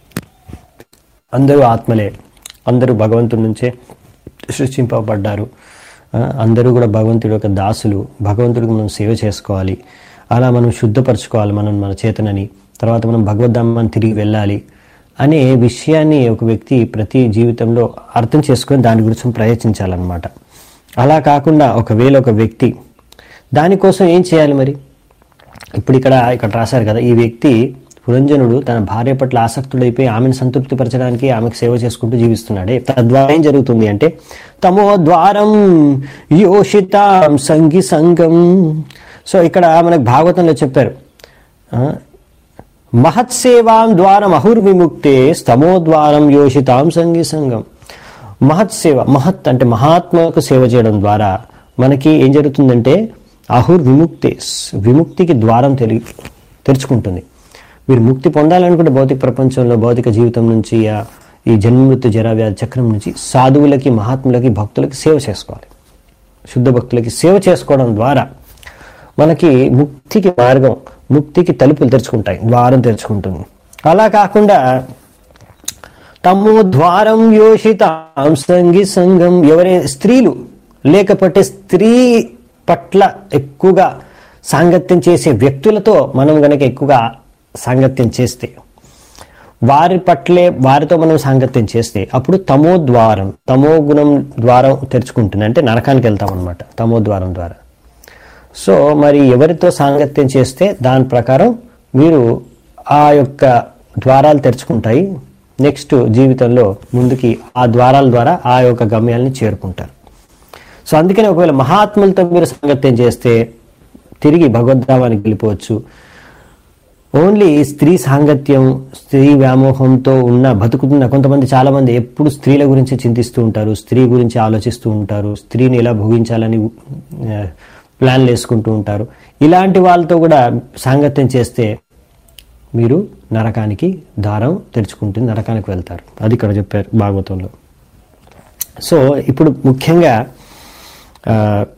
అందరూ ఆత్మలే అందరూ భగవంతుడి నుంచే సృష్టింపబడ్డారు ఆ, అందరూ కూడా భగవంతుడి యొక్క దాసులు భగవంతుడికి మనం సేవ చేసుకోవాలి అలా మనం శుద్ధపరచుకోవాలి మనం మన చేతనని తర్వాత మనం భగవద్ధామాన్ని తిరిగి వెళ్ళాలి అనే విషయాన్ని ఒక వ్యక్తి ప్రతి జీవితంలో అర్థం చేసుకొని దాని గురించి ప్రయత్నించాలన్నమాట అలా కాకుండా ఒకవేళ ఒక వ్యక్తి దానికోసం ఏం చేయాలి మరి ఇప్పుడు ఇక్కడ ఇక్కడ రాశారు కదా ఈ వ్యక్తి పురంజనుడు తన భార్య పట్ల ఆసక్తుడైపోయి ఆమెను సంతృప్తిపరచడానికి ఆమెకు సేవ చేసుకుంటూ జీవిస్తున్నాడే తద్వారా ఏం జరుగుతుంది అంటే తమో ద్వారం యోషితాం సంగి సంగం సో ఇక్కడ మనకు భాగవతంలో చెప్పారు ఆ, మహత్సేవాం ద్వారం అహుర్విముక్తే స్తమో ద్వారం యోషితాం సంగి సంగం మహత్ సేవ మహత్ అంటే మహాత్మకు సేవ చేయడం ద్వారా మనకి ఏం జరుగుతుందంటే అహుర్ విముక్తే విముక్తికి ద్వారం తెలి తెరుచుకుంటుంది మీరు ముక్తి పొందాలనుకుంటే భౌతిక ప్రపంచంలో భౌతిక జీవితం నుంచి ఆ ఈ జన్మమృత్యు జరావ్యాధి చక్రం నుంచి సాధువులకి మహాత్ములకి భక్తులకి సేవ చేసుకోవాలి శుద్ధ భక్తులకి సేవ చేసుకోవడం ద్వారా మనకి ముక్తికి మార్గం ముక్తికి తలుపులు తెరుచుకుంటాయి ద్వారం తెరుచుకుంటుంది అలా కాకుండా తమ్ము ద్వారం యోషితాం సంగి సంఘం ఎవరే స్త్రీలు లేకపోతే స్త్రీ పట్ల ఎక్కువగా సాంగత్యం చేసే వ్యక్తులతో మనం గనక ఎక్కువగా సాంగత్యం చేస్తే వారి పట్లే వారితో మనం సాంగత్యం చేస్తే అప్పుడు తమో ద్వారం తమో గుణం ద్వారం తెరుచుకుంటుంది అంటే నరకానికి వెళ్తాం అనమాట తమో ద్వారం ద్వారా సో మరి ఎవరితో సాంగత్యం చేస్తే దాని ప్రకారం మీరు ఆ యొక్క ద్వారాలు తెరుచుకుంటాయి నెక్స్ట్ జీవితంలో ముందుకి ఆ ద్వారాల ద్వారా ఆ యొక్క గమ్యాలని చేరుకుంటారు సో అందుకని ఒకవేళ మహాత్ములతో మీరు సాంగత్యం చేస్తే తిరిగి భగవద్ధామానికి వెళ్ళిపోవచ్చు ఓన్లీ స్త్రీ సాంగత్యం స్త్రీ వ్యామోహంతో ఉన్న బతుకుతున్న కొంతమంది చాలా మంది ఎప్పుడు స్త్రీల గురించి చింతిస్తూ ఉంటారు స్త్రీ గురించి ఆలోచిస్తూ ఉంటారు స్త్రీని ఎలా భోగించాలని ఆ, ప్లాన్లు వేసుకుంటూ ఉంటారు ఇలాంటి వాళ్ళతో కూడా సాంగత్యం చేస్తే మీరు నరకానికి దారం తెరుచుకుంటుంది నరకానికి వెళ్తారు అది ఇక్కడ చెప్పారు భాగవతంలో సో ఇప్పుడు ముఖ్యంగా ఆ,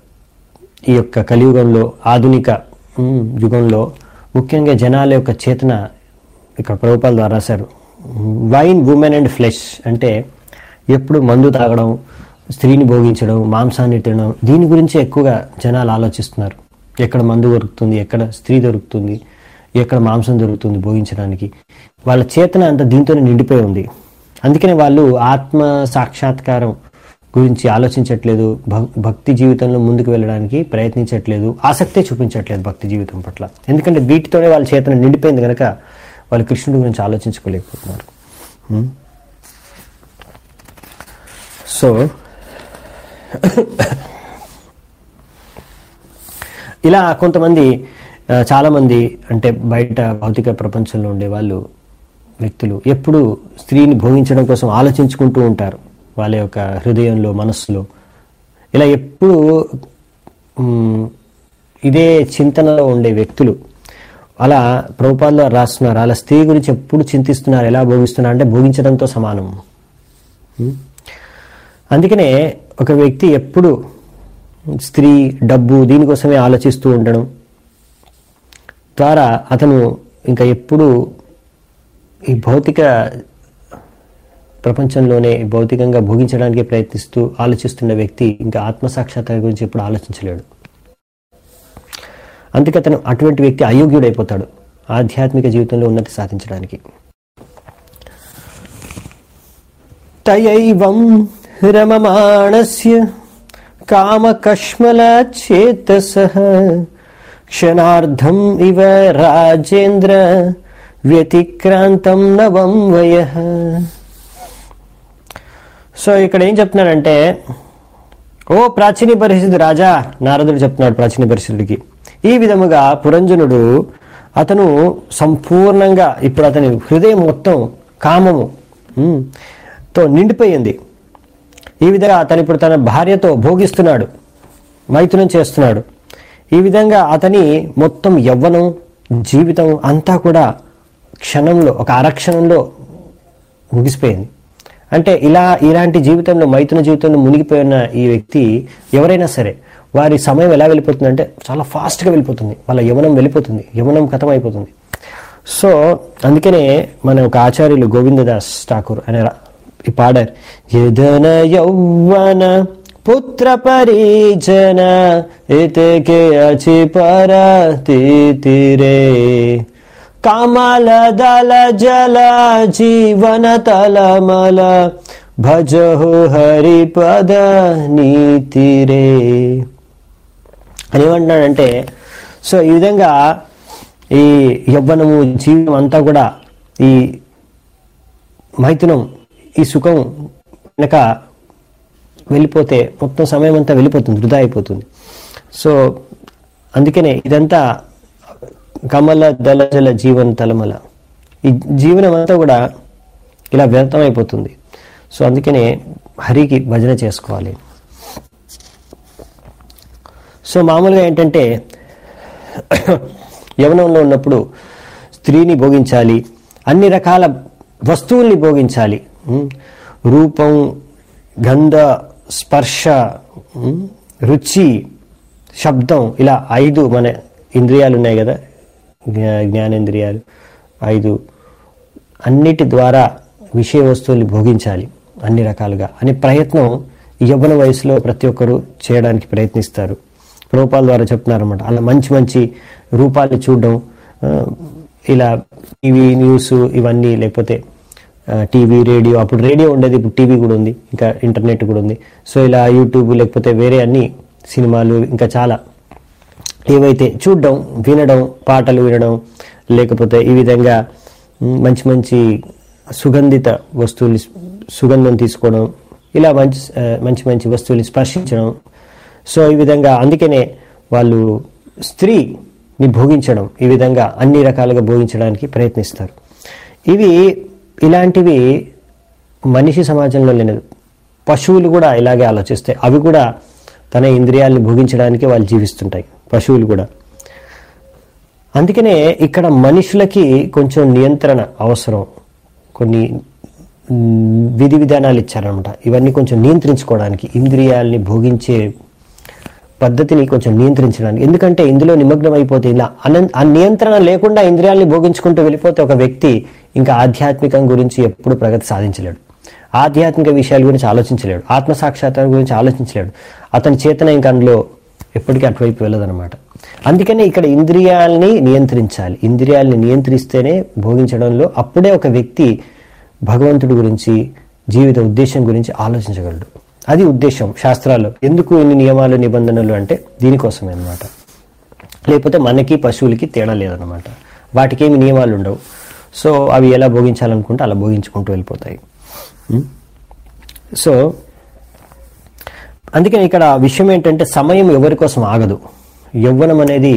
ఈ యొక్క కలియుగంలో ఆధునిక ఉమ్, యుగంలో ముఖ్యంగా జనాల యొక్క చేతన ఇక్కడ ప్రభుపాల ద్వారా రాశారు వైన్ ఉమెన్ అండ్ ఫ్లెష్ అంటే ఎప్పుడు మందు తాగడం స్త్రీని భోగించడం మాంసాన్ని తినడం దీని గురించి ఎక్కువగా జనాలు ఆలోచిస్తున్నారు ఎక్కడ మందు దొరుకుతుంది ఎక్కడ స్త్రీ దొరుకుతుంది ఎక్కడ మాంసం దొరుకుతుంది భోగించడానికి వాళ్ళ చేతన అంతా దీంతోనే నిండిపోయి ఉంది అందుకనే వాళ్ళు ఆత్మ సాక్షాత్కారం గురించి ఆలోచించట్లేదు భక్- భక్తి జీవితంలో ముందుకు వెళ్ళడానికి ప్రయత్నించట్లేదు ఆసక్తే చూపించట్లేదు భక్తి జీవితం పట్ల ఎందుకంటే వీటితోనే వాళ్ళ చేతన నిండిపోయింది కనుక వాళ్ళు కృష్ణుడి గురించి ఆలోచించుకోలేకపోతున్నారు హ్మ్? సో ఇలా కొంతమంది ఆ, చాలామంది అంటే బయట భౌతిక ప్రపంచంలో ఉండే వాళ్ళు వ్యక్తులు ఎప్పుడు స్త్రీని భోగించడం కోసం ఆలోచించుకుంటూ ఉంటారు వాళ్ళ యొక్క హృదయంలో మనస్సులో ఇలా ఎప్పుడు మ్, ఇదే చింతనలో ఉండే వ్యక్తులు అలా ప్రభుపాల్లో రాస్తున్నారు అలా స్త్రీ గురించి ఎప్పుడు చింతిస్తున్నారు ఎలా భోగిస్తున్నారు అంటే భోగించడంతో సమానం మ్? అందుకనే ఒక వ్యక్తి ఎప్పుడు స్త్రీ డబ్బు దీనికోసమే ఆలోచిస్తూ ఉండడం ద్వారా అతను ఇంకా ఎప్పుడు ఈ భౌతిక ప్రపంచంలోనే భౌతికంగా భోగించడానికి ప్రయత్నిస్తూ ఆలోచిస్తున్న వ్యక్తి ఇంకా ఆత్మసాక్షాత్కార గురించి ఎప్పుడు ఆలోచించలేడు అందుకే అతను అటువంటి వ్యక్తి అయోగ్యుడైపోతాడు ఆధ్యాత్మిక జీవితంలో ఉన్నతి సాధించడానికి తయైవం రమమాణస్య కామకష్మలచేతసః క్షణార్ధం ఇవ రాజేంద్ర వ్యతిక్రాంతం నవం వయః సో ఇక్కడ ఏం చెప్తున్నాడంటే ఓ ప్రాచీన పరిస్థితి రాజా నారదుడు చెప్తున్నాడు ప్రాచీన పరిస్థితుడికి ఈ విధముగా పురంజనుడు అతను సంపూర్ణంగా ఇప్పుడు అతని హృదయం మొత్తం కామము ఉమ్, తో నిండిపోయింది ఈ విధంగా అతను ఇప్పుడు తన భార్యతో భోగిస్తున్నాడు మైథునం చేస్తున్నాడు ఈ విధంగా అతని మొత్తం యవ్వనం జీవితం అంతా కూడా క్షణంలో ఒక అరక్షణంలో ముగిసిపోయింది అంటే ఇలా ఇలాంటి జీవితంలో మైథున జీవితంలో మునిగిపోయిన ఈ వ్యక్తి ఎవరైనా సరే వారి సమయం ఎలా వెళ్ళిపోతుంది అంటే చాలా ఫాస్ట్గా వెళ్ళిపోతుంది వాళ్ళ యవనం వెళ్ళిపోతుంది యవనం కథం అయిపోతుంది సో అందుకనే మన ఒక ఆచార్యులు గోవిందదాస్ ఠాకూర్ అనే రా- ఈ పాడారు యదన యౌవన పుత్ర పరిజన ఇతకే అచి పరతిరే కమల దళ జల జీవన తలమల భజహు హరిపద నీతిరే అని ఏమంటున్నాడంటే సో ఈ విధంగా ఈ యవ్వనము జీవితం అంతా కూడా ఈ మైథునం ఈ సుఖం వెనక వెళ్ళిపోతే మొత్తం సమయం అంతా వెళ్ళిపోతుంది వృధా అయిపోతుంది సో అందుకనే ఇదంతా కమల దళజల జీవన తలమల ఈ జీవనం అంతా కూడా ఇలా వ్యర్థం అయిపోతుంది సో అందుకనే హరికి భజన చేసుకోవాలి సో మామూలుగా ఏంటంటే యవనంలో ఉన్నప్పుడు స్త్రీని భోగించాలి అన్ని రకాల వస్తువుల్ని భోగించాలి ఉం? రూపం గంధ స్పర్శ ఉం? రుచి శబ్దం ఇలా ఐదు మన ఇంద్రియాలు ఉన్నాయి కదా జ్ఞా- జ్ఞానేంద్రియాలు ఐదు అన్నిటి ద్వారా విషయ వస్తువుల్ని భోగించాలి అన్ని రకాలుగా అనే ప్రయత్నం ఈ యవ్వన వయసులో ప్రతి ఒక్కరూ చేయడానికి ప్రయత్నిస్తారు రూపాల ద్వారా చెప్తున్నారన్నమాట అలా మంచి మంచి రూపాలు చూడడం ఆ, ఇలా టీవీ న్యూస్ ఇవన్నీ లేకపోతే ఆ, టీవీ రేడియో అప్పుడు రేడియో ఉండేది ఇప్పుడు టీవీ కూడా ఉంది ఇంకా ఇంటర్నెట్ కూడా ఉంది సో ఇలా యూట్యూబ్ లేకపోతే వేరే అన్ని సినిమాలు ఇంకా చాలా ఏవైతే చూడడం వినడం పాటలు వినడం లేకపోతే ఈ విధంగా మ్, మంచి మంచి సుగంధిత వస్తువులు సుగంధం తీసుకోవడం ఇలా మంచి ఆ, మంచి మంచి వస్తువులు స్పర్శించడం సో ఈ విధంగా అందుకనే వాళ్ళు స్త్రీని భోగించడం ఈ విధంగా అన్ని రకాలుగా భోగించడానికి ప్రయత్నిస్తారు ఇవి ఇలాంటివి మనిషి సమాజంలో లేనిది పశువులు కూడా ఇలాగే ఆలోచిస్తాయి అవి కూడా తన ఇంద్రియాలను భోగించడానికి వాళ్ళు జీవిస్తుంటాయి పశువులు కూడా అందుకనే ఇక్కడ మనుషులకి కొంచెం నియంత్రణ అవసరం కొన్ని మ్, విధి విధానాలు ఇచ్చారనమాట ఇవన్నీ కొంచెం నియంత్రించుకోవడానికి ఇంద్రియాల్ని భోగించే పద్ధతిని కొంచెం నియంత్రించడానికి ఎందుకంటే ఇందులో నిమగ్నం అయిపోతే ఇలా అన ఆ నియంత్రణ లేకుండా ఇంద్రియాల్ని భోగించుకుంటూ వెళ్ళిపోతే ఒక వ్యక్తి ఇంకా ఆధ్యాత్మికం గురించి ఎప్పుడు ప్రగతి సాధించలేడు ఆధ్యాత్మిక విషయాల గురించి ఆలోచించలేడు ఆత్మ సాక్షాత్కారం గురించి ఆలోచించలేడు అతని చేతన ఇంకా అందులో ఎప్పటికీ అటువైపు వెళ్ళదన్నమాట అందుకనే ఇక్కడ ఇంద్రియాల్ని నియంత్రించాలి ఇంద్రియాల్ని నియంత్రిస్తేనే భోగించడంలో అప్పుడే ఒక వ్యక్తి భగవంతుడి గురించి జీవిత ఉద్దేశం గురించి ఆలోచించగలడు అది ఉద్దేశం శాస్త్రాల్లో ఎందుకు ఇన్ని నియమాలు నిబంధనలు అంటే దీనికోసమే అన్నమాట లేకపోతే మనకి పశువులకి తేడా లేదన్నమాట వాటికి ఏమి నియమాలు ఉండవు సో అవి ఎలా భోగించాలనుకుంటే అలా భోగించుకుంటూ వెళ్ళిపోతాయి ఉం? సో అందుకని ఇక్కడ విషయం ఏంటంటే సమయం ఎవరి కోసం ఆగదు యవ్వనం అనేది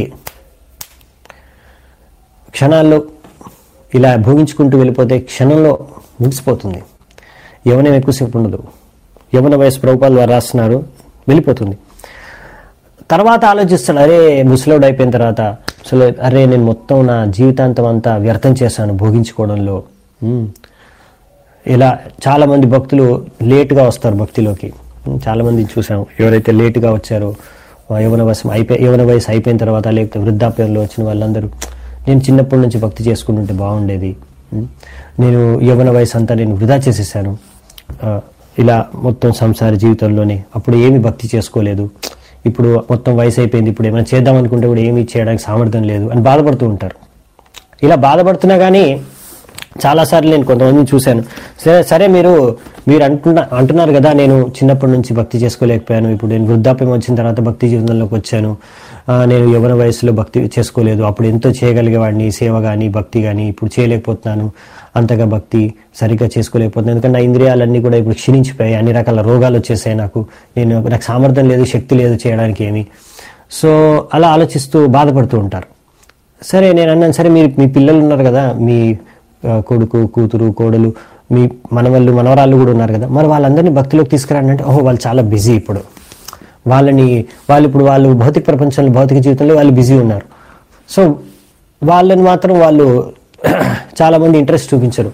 క్షణాల్లో ఇలా భోగించుకుంటూ వెళ్ళిపోతే క్షణంలో ముగిసిపోతుంది యవనం ఎక్కువసేపు ఉండదు యవన వయసు ప్రభుపాలు వారు రాస్తున్నారు వెళ్ళిపోతుంది తర్వాత ఆలోచిస్తాడు అరే ముసలోడు అయిపోయిన తర్వాత అసలు అరే నేను మొత్తం నా జీవితాంతం అంతా వ్యర్థం చేశాను భోగించుకోవడంలో ఉమ్. ఇలా చాలా మంది భక్తులు లేటుగా వస్తారు భక్తిలోకి ఉమ్, చాలా మంది చూసాం ఎవరైతే లేటుగా వచ్చారో ఆ యవన వయసు అయిపోయి యవన వయసు అయిపోయిన తర్వాత లేకపోతే వృద్ధాప్యంలో వచ్చిన వాళ్ళందరూ నేను చిన్నప్పటి నుంచి భక్తి చేసుకుంటుంటే బాగుండేది ఉమ్, నేను యవన వయసు అంతా నేను వృధా చేసేసాను ఆ, ఇలా మొత్తం సంసార జీవితంలోనే అప్పుడు ఏమి భక్తి చేసుకోలేదు ఇప్పుడు మొత్తం వయసు అయిపోయింది ఇప్పుడు ఏమైనా చేద్దాం అనుకుంటే కూడా ఏమీ చేయడానికి సామర్థ్యం లేదు అని బాధపడుతూ ఉంటారు ఇలా బాధపడుతున్నా కానీ చాలాసార్లు నేను కొంతమందిని చూశాను సరే సరే మీరు మీరు అంటున్న అంటున్నారు కదా నేను చిన్నప్పటి నుంచి భక్తి చేసుకోలేకపోయాను ఇప్పుడు నేను వృద్ధాప్యం వచ్చిన తర్వాత భక్తి జీవితంలోకి వచ్చాను ఆ, నేను యవన వయసులో భక్తి చేసుకోలేదు అప్పుడు ఎంతో చేయగలిగేవాడిని సేవ కానీ భక్తి కానీ ఇప్పుడు చేయలేకపోతున్నాను అంతగా భక్తి సరిగ్గా చేసుకోలేకపోతున్నాను ఎందుకంటే నా ఇంద్రియాలన్నీ కూడా ఇప్పుడు క్షీణించిపోయాయి అన్ని రకాల రోగాలు వచ్చేసాయి నాకు నేను నాకు సామర్థ్యం లేదు శక్తి లేదు చేయడానికి ఏమి సో అలా ఆలోచిస్తూ బాధపడుతూ ఉంటారు సరే నేను అన్నాను సరే మీరు మీ పిల్లలు ఉన్నారు కదా మీ ఆ, కొడుకు కూతురు కోడలు మీ మనవళ్ళు మనవరాళ్ళు కూడా ఉన్నారు కదా మరి వాళ్ళందరినీ భక్తిలోకి తీసుకురండి అంటే ఓహో వాళ్ళు చాలా బిజీ ఇప్పుడు వాళ్ళని వాళ్ళు ఇప్పుడు వాళ్ళు భౌతిక ప్రపంచంలో భౌతిక జీవితంలో వాళ్ళు బిజీ ఉన్నారు సో వాళ్ళని మాత్రం వాళ్ళు చాలామంది ఇంట్రెస్ట్ చూపించరు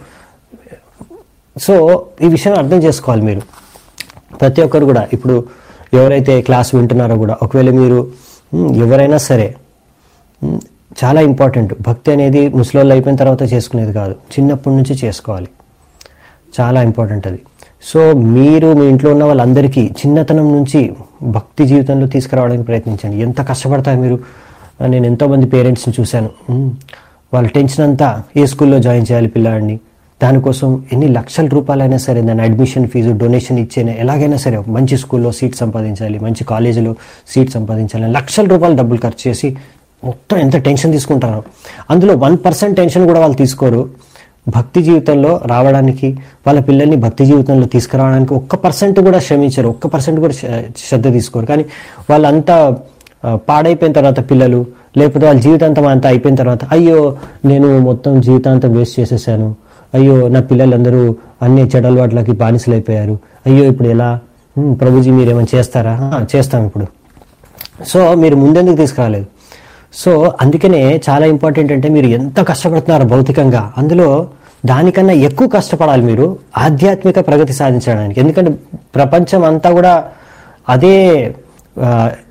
సో ఈ విషయం అర్థం చేసుకోవాలి మీరు ప్రతి ఒక్కరు కూడా ఇప్పుడు ఎవరైతే క్లాస్ వింటున్నారో కూడా ఒకవేళ మీరు ఉమ్, ఎవరైనా సరే ఉమ్, చాలా ఇంపార్టెంట్ భక్తి అనేది ముసలోళ్ళు అయిపోయిన తర్వాత చేసుకునేది కాదు చిన్నప్పటి నుంచి చేసుకోవాలి చాలా ఇంపార్టెంట్ అది సో మీరు మీ ఇంట్లో ఉన్న వాళ్ళందరికీ చిన్నతనం నుంచి భక్తి జీవితంలో తీసుకురావడానికి ప్రయత్నించండి ఎంత కష్టపడతారు మీరు నేను ఎంతోమంది పేరెంట్స్ని చూశాను ఉమ్, వాళ్ళ టెన్షన్ అంతా ఏ స్కూల్లో జాయిన్ చేయాలి పిల్లాడిని దానికోసం ఎన్ని లక్షల రూపాయలైనా సరే దాని అడ్మిషన్ ఫీజు డొనేషన్ ఇచ్చేనే ఎలాగైనా సరే ఒక మంచి స్కూల్లో సీట్ సంపాదించాలి మంచి కాలేజీలో సీట్ సంపాదించాలి అని లక్షల రూపాయలు డబ్బులు ఖర్చు చేసి మొత్తం ఎంత టెన్షన్ తీసుకుంటారో అందులో వన్ పర్సెంట్ టెన్షన్ కూడా వాళ్ళు తీసుకోరు భక్తి జీవితంలో రావడానికి వాళ్ళ పిల్లల్ని భక్తి జీవితంలో తీసుకురావడానికి ఒక్క పర్సెంట్ కూడా శ్రమించరు ఒక్క పర్సెంట్ కూడా శ్ర- శ్రద్ధ తీసుకోరు కానీ వాళ్ళంతా ఆ, పాడైపోయిన తర్వాత పిల్లలు లేకపోతే వాళ్ళ జీవితాంతం అంతా అయిపోయిన తర్వాత అయ్యో నేను మొత్తం జీవితాంతం వేస్ట్ చేసేసాను అయ్యో నా పిల్లలందరూ అన్ని చెడలవాట్లకి బానిసలు అయిపోయారు అయ్యో ఇప్పుడు ఎలా "ఉమ్, ప్రభుజీ మీరు ఏమైనా చేస్తారా "ఆ, చేస్తాం ఇప్పుడు సో మీరు ముందెందుకు తీసుకురాలేదు సో అందుకనే చాలా ఇంపార్టెంట్ అంటే మీరు ఎంత కష్టపడుతున్నారు భౌతికంగా అందులో దానికన్నా ఎక్కువ కష్టపడాలి మీరు ఆధ్యాత్మిక ప్రగతి సాధించడానికి ఎందుకంటే ప్రపంచం అంతా కూడా అదే ఆ,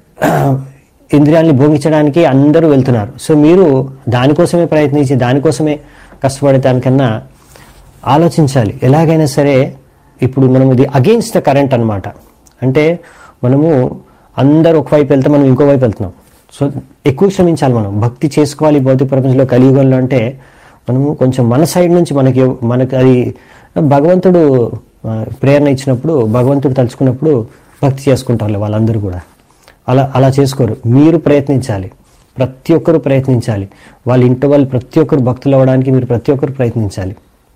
ఇంద్రియాల్ని భోగించడానికి అందరూ వెళ్తున్నారు సో మీరు దానికోసమే ప్రయత్నించి దానికోసమే కష్టపడే దానికన్నా ఆలోచించాలి ఎలాగైనా సరే ఇప్పుడు మనం ఇది అగెయిన్స్ట్ ద కరెంట్ అన్నమాట అంటే మనము అందరూ ఒకవైపు వెళ్తే మనం ఇంకో వైపు వెళ్తున్నాం సో ఎక్కువ శ్రమించాలి మనం భక్తి చేసుకోవాలి భౌతిక ప్రపంచంలో కలియుగంలో అంటే మనము కొంచెం మన సైడ్ నుంచి మనకి మనకి అది భగవంతుడు ఆ, ప్రేరణ ఇచ్చినప్పుడు భగవంతుడు తలుచుకున్నప్పుడు భక్తి చేసుకుంటారు వాళ్ళందరూ కూడా అలా అలా చేసుకోరు మీరు ప్రయత్నించాలి ప్రతి ఒక్కరు ప్రయత్నించాలి వాళ్ళ ఇంటి వాళ్ళు ప్రతి ఒక్కరు భక్తులు అవ్వడానికి మీరు ప్రతి ఒక్కరు ప్రయత్నించాలి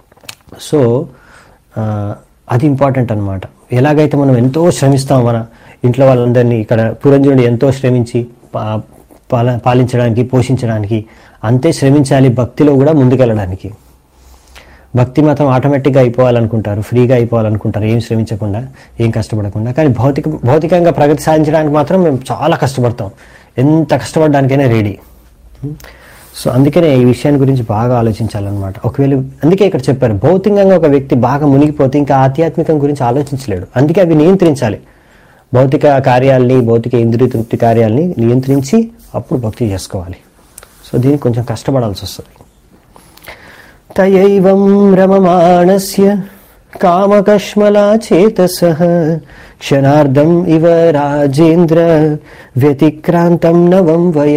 సో ఆ, అది ఇంపార్టెంట్ అనమాట ఎలాగైతే మనం ఎంతో శ్రమిస్తాం మన ఇంట్లో వాళ్ళందరినీ ఇక్కడ పురంజనుడు ఎంతో శ్రమించి పా- పాల పాలించడానికి పోషించడానికి అంతే శ్రమించాలి భక్తిలో కూడా ముందుకెళ్ళడానికి భక్తి మాత్రం ఆటోమేటిక్గా అయిపోవాలనుకుంటారు ఫ్రీగా అయిపోవాలనుకుంటారు ఏం శ్రమించకుండా ఏం కష్టపడకుండా కానీ భౌతిక భౌతికంగా ప్రగతి సాధించడానికి మాత్రం మేము చాలా కష్టపడతాం ఎంత కష్టపడడానికైనా రెడీ సో అందుకనే ఈ విషయాన్ని గురించి బాగా ఆలోచించాలన్నమాట ఒకవేళ అందుకే ఇక్కడ చెప్పారు భౌతికంగా ఒక వ్యక్తి బాగా మునిగిపోతే ఇంకా ఆధ్యాత్మికం గురించి ఆలోచించలేడు అందుకే అవి నియంత్రించాలి భౌతిక కార్యాలని భౌతిక ఇంద్రియ తృప్తి కార్యాలని నియంత్రించి అప్పుడు భక్తి చేసుకోవాలి సో దీనికి కొంచెం కష్టపడాల్సి వస్తుంది తయైవం రమమాణస్య కామకష్మలా చేతస క్షణార్ధం ఇవ రాజేంద్ర వ్యతిక్రాంతం నవం వయ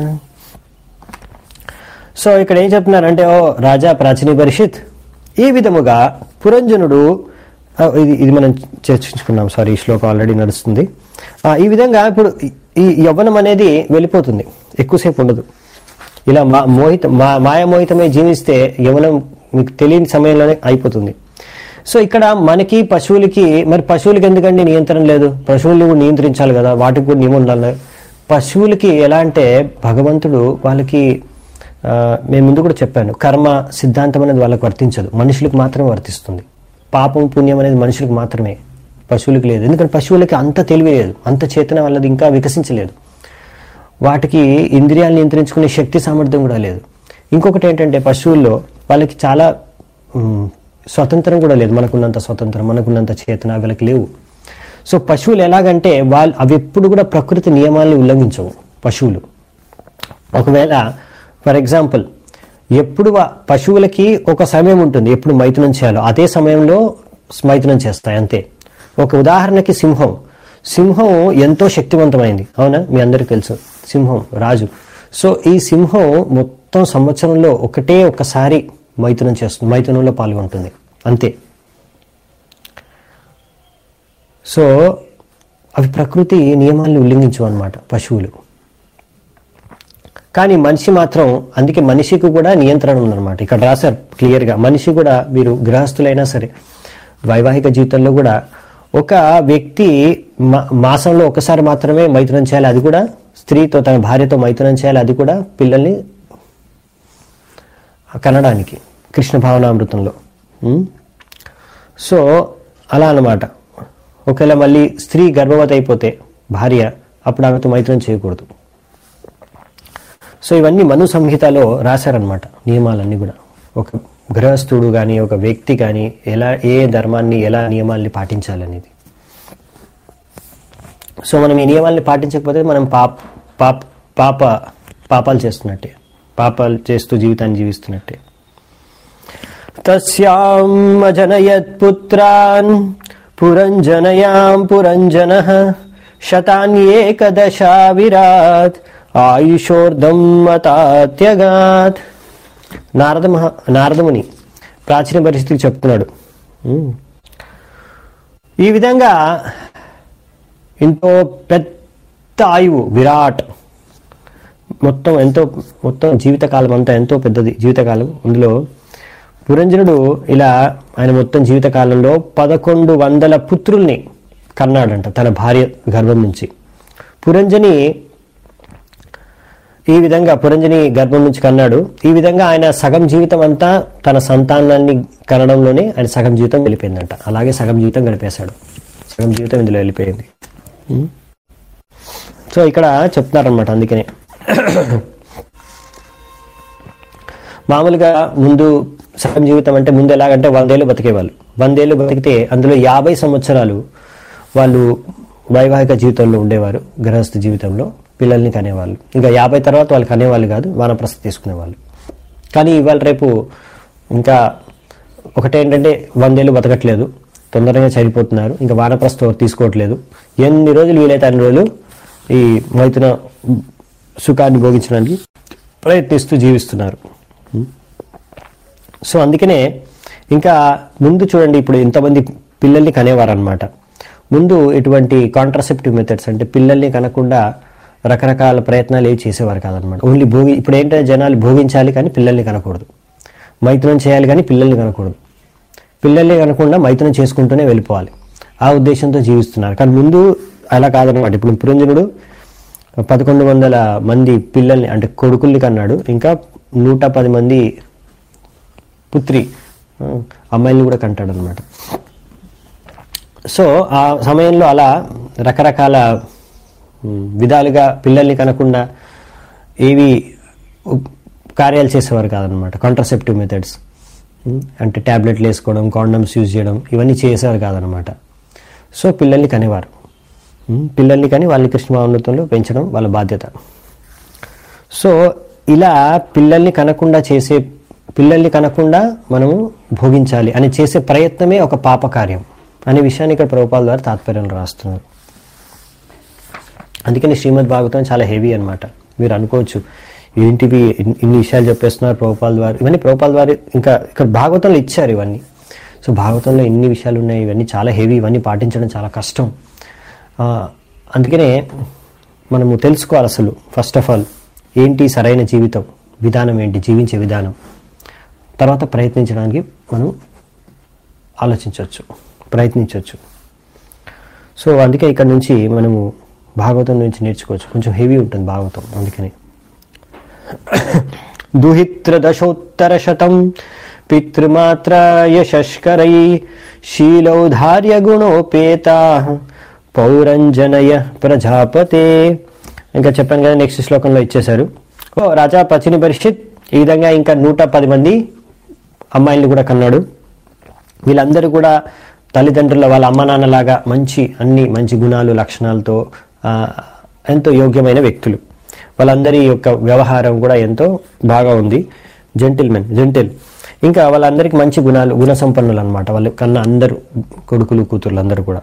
సో ఇక్కడ ఏం చెప్తున్నారంటే ఓ రాజా ప్రాచీన పరిషత్ ఈ విధముగా పురంజనుడు ఆ, ఇది ఇది మనం చర్చించుకున్నాం సారీ ఈ శ్లోకం ఆల్రెడీ నడుస్తుంది ఆ, ఈ విధంగా ఇప్పుడు ఈ- ఈ యవ్వనం అనేది వెళ్ళిపోతుంది ఎక్కువసేపు ఉండదు ఇలా మా మోహిత మా మాయామోహితమై జీవిస్తే యవనం మీకు తెలియని సమయంలోనే అయిపోతుంది సో ఇక్కడ మనకి పశువులకి మరి పశువులకి ఎందుకండి నియంత్రణ లేదు పశువుల్ని కూడా నియంత్రించాలి కదా వాటికి కూడా నియమం ఉండాలి పశువులకి ఎలా అంటే భగవంతుడు వాళ్ళకి ఆ, నేను ముందు కూడా చెప్పాను కర్మ సిద్ధాంతం అనేది వాళ్ళకి వర్తించదు మనుషులకు మాత్రమే వర్తిస్తుంది పాపం పుణ్యం అనేది మనుషులకు మాత్రమే పశువులకు లేదు ఎందుకంటే పశువులకి అంత తెలివి లేదు అంత చేతన వాళ్ళది ఇంకా వికసించలేదు వాటికి ఇంద్రియాలు నియంత్రించుకునే శక్తి సామర్థ్యం కూడా లేదు ఇంకొకటి ఏంటంటే పశువుల్లో వాళ్ళకి చాలా మ్, స్వతంత్రం కూడా లేదు మనకున్నంత స్వతంత్రం మనకున్నంత చేతన వీళ్ళకి లేవు సో పశువులు ఎలాగంటే వాళ్ళు అవి ఎప్పుడు కూడా ప్రకృతి నియమాల్ని ఉల్లంఘించవు పశువులు ఒకవేళ ఫర్ ఎగ్జాంపుల్ ఎప్పుడు వా- పశువులకి ఒక సమయం ఉంటుంది ఎప్పుడు మైథునం చేయాలో అదే సమయంలో మైథునం చేస్తాయి అంతే ఒక ఉదాహరణకి సింహం సింహం ఎంతో శక్తివంతమైంది అవునా మీ అందరికీ తెలుసు సింహం రాజు సో ఈ సింహం మొత్తం సంవత్సరంలో ఒకటే ఒక్కసారి మైథునం చేస్తుంది మైథునంలో పాల్గొంటుంది అంతే సో అవి ప్రకృతి నియమాల్ని ఉల్లంఘించవు అన్నమాట పశువులు కానీ మనిషి మాత్రం అందుకే మనిషికి కూడా నియంత్రణ ఉందన్నమాట ఇక్కడ రాశారు క్లియర్గా మనిషి కూడా మీరు గృహస్థులైనా సరే వైవాహిక జీవితంలో కూడా ఒక వ్యక్తి మా- మాసంలో ఒకసారి మాత్రమే మైథునం చేయాలి అది కూడా స్త్రీతో తన భార్యతో మైథునం చేయాలి అది కూడా పిల్లల్ని కనడానికి కృష్ణ భావనామృతంలో ఉం? సో అలా అన్నమాట ఒకవేళ మళ్ళీ స్త్రీ గర్భవతి అయిపోతే భార్య అప్పుడు ఆమెతో మైత్రం చేయకూడదు సో ఇవన్నీ మను సంహితలో రాశారనమాట నియమాలన్నీ కూడా ఒక గృహస్థుడు కానీ ఒక వ్యక్తి కానీ ఎలా ఏ ధర్మాన్ని ఎలా నియమాల్ని పాటించాలనేది సో మనం ఈ నియమాల్ని పాటించకపోతే మనం పాప పాప పాప పాపాలు చేస్తున్నట్టే పాపాలు చేస్తూ జీవితాన్ని జీవిస్తున్నట్టే తస్యాం అజనయత్ పుత్రాన్ పురంజనయాం పురంజన శతాన్యేకదశా విరాట్ ఆయుషోర్ధం మతాత్యగాత్ నారద మహా నారదముని ప్రాచీన పరిస్థితికి చెప్తున్నాడు ఉమ్. ఈ విధంగా ఎంతో పెద్ద ఆయువు విరాట్ మొత్తం ఎంతో మొత్తం జీవితకాలం అంతా ఎంతో పెద్దది జీవితకాలం అందులో పురంజనుడు ఇలా ఆయన మొత్తం జీవితకాలంలో పదకొండు వందల పుత్రుల్ని కన్నాడంట తన భార్య గర్భం నుంచి పురంజని ఈ విధంగా పురంజని గర్భం నుంచి కన్నాడు ఈ విధంగా ఆయన సగం జీవితం అంతా తన సంతానాన్ని కనడంలోనే ఆయన సగం జీవితం వెళ్ళిపోయిందంట అలాగే సగం జీవితం గడిపేశాడు సగం జీవితం ఇందులో వెళ్ళిపోయింది ఉం? సో ఇక్కడ చెప్తున్నారనమాట అందుకనే మామూలుగా ముందు సగం జీవితం అంటే ముందు ఎలాగంటే వందేళ్ళు బతికేవాళ్ళు వందేళ్ళు బతికితే అందులో యాభై సంవత్సరాలు వాళ్ళు వైవాహిక జీవితంలో ఉండేవారు గృహస్థ జీవితంలో పిల్లల్ని కనేవాళ్ళు ఇంకా యాభై తర్వాత వాళ్ళు కనేవాళ్ళు కాదు వానప్రస్థ తీసుకునేవాళ్ళు కానీ ఇవాళ రేపు ఇంకా ఒకటేంటంటే వందేళ్ళు బతకట్లేదు తొందరగా చనిపోతున్నారు ఇంకా వానప్రస్థ ఎవరు తీసుకోవట్లేదు ఎన్ని రోజులు వీలైతే అన్ని రోజులు ఈ మైతున సుఖాన్ని భోగించడానికి ప్రయత్నిస్తూ జీవిస్తున్నారు సో అందుకనే ఇంకా ముందు చూడండి ఇప్పుడు ఇంతమంది పిల్లల్ని కనేవారనమాట ముందు ఇటువంటి కాంట్రసెప్టివ్ మెథడ్స్ అంటే పిల్లల్ని కనకుండా రకరకాల ప్రయత్నాలు ఏవి చేసేవారు కాదనమాట ఓన్లీ భోగి ఇప్పుడు ఏంటంటే జనాలు భోగించాలి కానీ పిల్లల్ని కనకూడదు మైథునం చేయాలి కానీ పిల్లల్ని కనకూడదు పిల్లల్ని కనకుండా మైథునం చేసుకుంటూనే వెళ్ళిపోవాలి ఆ ఉద్దేశంతో జీవిస్తున్నారు కానీ ముందు అలా కాదనమాట ఇప్పుడు పురంజనుడు పదకొండు వందల మంది పిల్లల్ని అంటే కొడుకుల్ని కన్నాడు ఇంకా నూట పది మంది పుత్రి ఆ, అమ్మాయిల్ని కూడా కంటాడు అనమాట సో ఆ సమయంలో అలా రకరకాల ఉమ్, విధాలుగా పిల్లల్ని కనకుండా ఏవి ఉ- కార్యాలు చేసేవారు కాదనమాట కాంట్రసెప్టివ్ మెథడ్స్ అంటే ట్యాబ్లెట్లు వేసుకోవడం కాండమ్స్ యూజ్ చేయడం ఇవన్నీ చేసేవారు కాదనమాట సో పిల్లల్ని కనేవారు ఉమ్, పిల్లల్ని కని వాళ్ళని కృష్ణ భావనతంలో పెంచడం వాళ్ళ బాధ్యత సో ఇలా పిల్లల్ని కనకుండా చేసే పిల్లల్ని కనకుండా మనము భోగించాలి అని చేసే ప్రయత్నమే ఒక పాప కార్యం అనే విషయాన్ని ఇక్కడ ప్రభుపాల ద్వారా తాత్పర్యంలో రాస్తున్నారు అందుకని శ్రీమద్ భాగవతం చాలా హెవీ అన్నమాట మీరు అనుకోవచ్చు ఏంటివి ఇన్- ఇన్ని విషయాలు చెప్పేస్తున్నారు ప్రభుపాల ద్వారా ఇవన్నీ ప్రభుపాల ద్వారా ఇంకా ఇక్కడ భాగవతంలో ఇచ్చారు ఇవన్నీ సో భాగవతంలో ఎన్ని విషయాలు ఉన్నాయి ఇవన్నీ చాలా హెవీ ఇవన్నీ పాటించడం చాలా కష్టం ఆ, అందుకనే మనము తెలుసుకోవాలి అసలు ఫస్ట్ ఆఫ్ ఆల్ ఏంటి సరైన జీవితం విధానం ఏంటి జీవించే విధానం తర్వాత ప్రయత్నించడానికి మనం ఆలోచించవచ్చు ప్రయత్నించవచ్చు సో అందుకే ఇక్కడ నుంచి మనము భాగవతం నుంచి నేర్చుకోవచ్చు కొంచెం హెవీ ఉంటుంది భాగవతం అందుకని దుహిత్రదశోత్తరశతం పితృమాత్ర యశస్కరై శీలౌధార్య గుణోపేత పౌరంజనయ ప్రజాపతే ఇంకా చెప్పాను కదా నెక్స్ట్ శ్లోకంలో ఇచ్చేశారు ఓ రాజా పచిని పరిషత్ ఈ విధంగా ఇంకా నూట పది మంది అమ్మాయిల్ని కూడా కన్నాడు వీళ్ళందరూ కూడా తల్లిదండ్రుల వాళ్ళ అమ్మ నాన్నలాగా మంచి అన్ని మంచి గుణాలు లక్షణాలతో ఆ, ఎంతో యోగ్యమైన వ్యక్తులు వాళ్ళందరి యొక్క వ్యవహారం కూడా ఎంతో బాగా ఉంది జెంటిల్మెన్ జెంటిల్ ఇంకా వాళ్ళందరికీ మంచి గుణాలు గుణ సంపన్నులు అనమాట వాళ్ళు కన్నా అందరూ కొడుకులు కూతుర్లు అందరూ కూడా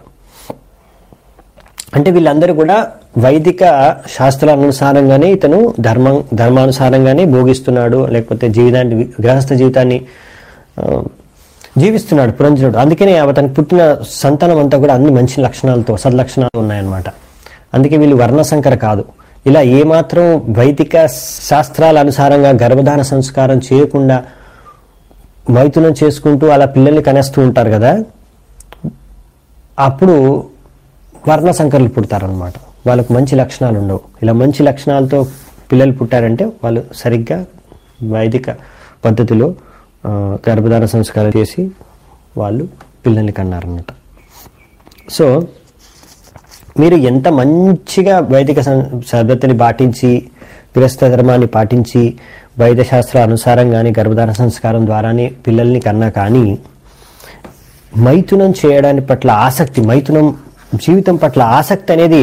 అంటే వీళ్ళందరూ కూడా వైదిక శాస్త్రాల అనుసారంగానే ఇతను ధర్మం ధర్మానుసారంగానే భోగిస్తున్నాడు లేకపోతే జీవితాన్ని గృహస్థ జీవితాన్ని ఆ, జీవిస్తున్నాడు పురంజనుడు అందుకనే అతనికి పుట్టిన సంతానం అంతా కూడా అన్ని మంచి లక్షణాలతో సద్లక్షణాలు ఉన్నాయన్నమాట అందుకే వీళ్ళు వర్ణసంకర కాదు ఇలా ఏమాత్రం వైదిక శాస్త్రాల అనుసారంగా గర్భధాన సంస్కారం చేయకుండా మైథునం చేసుకుంటూ అలా పిల్లల్ని కనేస్తూ ఉంటారు కదా అప్పుడు వర్ణ సంకరులు పుడతారనమాట వాళ్ళకు మంచి లక్షణాలు ఉండవు ఇలా మంచి లక్షణాలతో పిల్లలు పుట్టారంటే వాళ్ళు సరిగ్గా వైదిక పద్ధతిలో ఆ, గర్భధార సంస్కారం చేసి వాళ్ళు పిల్లల్ని కన్నారన్నమాట సో మీరు ఎంత మంచిగా వైదిక సం- పద్ధతిని పాటించి గృహస్థ ధర్మాన్ని పాటించి వైద్యశాస్త్ర అనుసారం కానీ గర్భధారణ సంస్కారం ద్వారానే పిల్లల్ని కన్నా కానీ మైథునం చేయడాని పట్ల ఆసక్తి మైథునం జీవితం పట్ల ఆసక్తి అనేది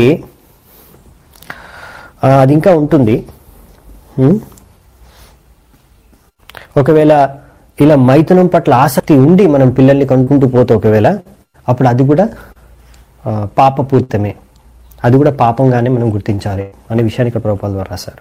ఆ, అది ఇంకా ఉంటుంది ఉం? ఒకవేళ ఇలా మైథునం పట్ల ఆసక్తి ఉండి మనం పిల్లల్ని కనుక్కుంటూ పోతే ఒకవేళ అప్పుడు అది కూడా ఆ, పాపపూరితమే అది కూడా పాపంగానే మనం గుర్తించాలి అనే విషయాన్ని ఇక్కడ ప్రభుపాల ద్వారా రాశారు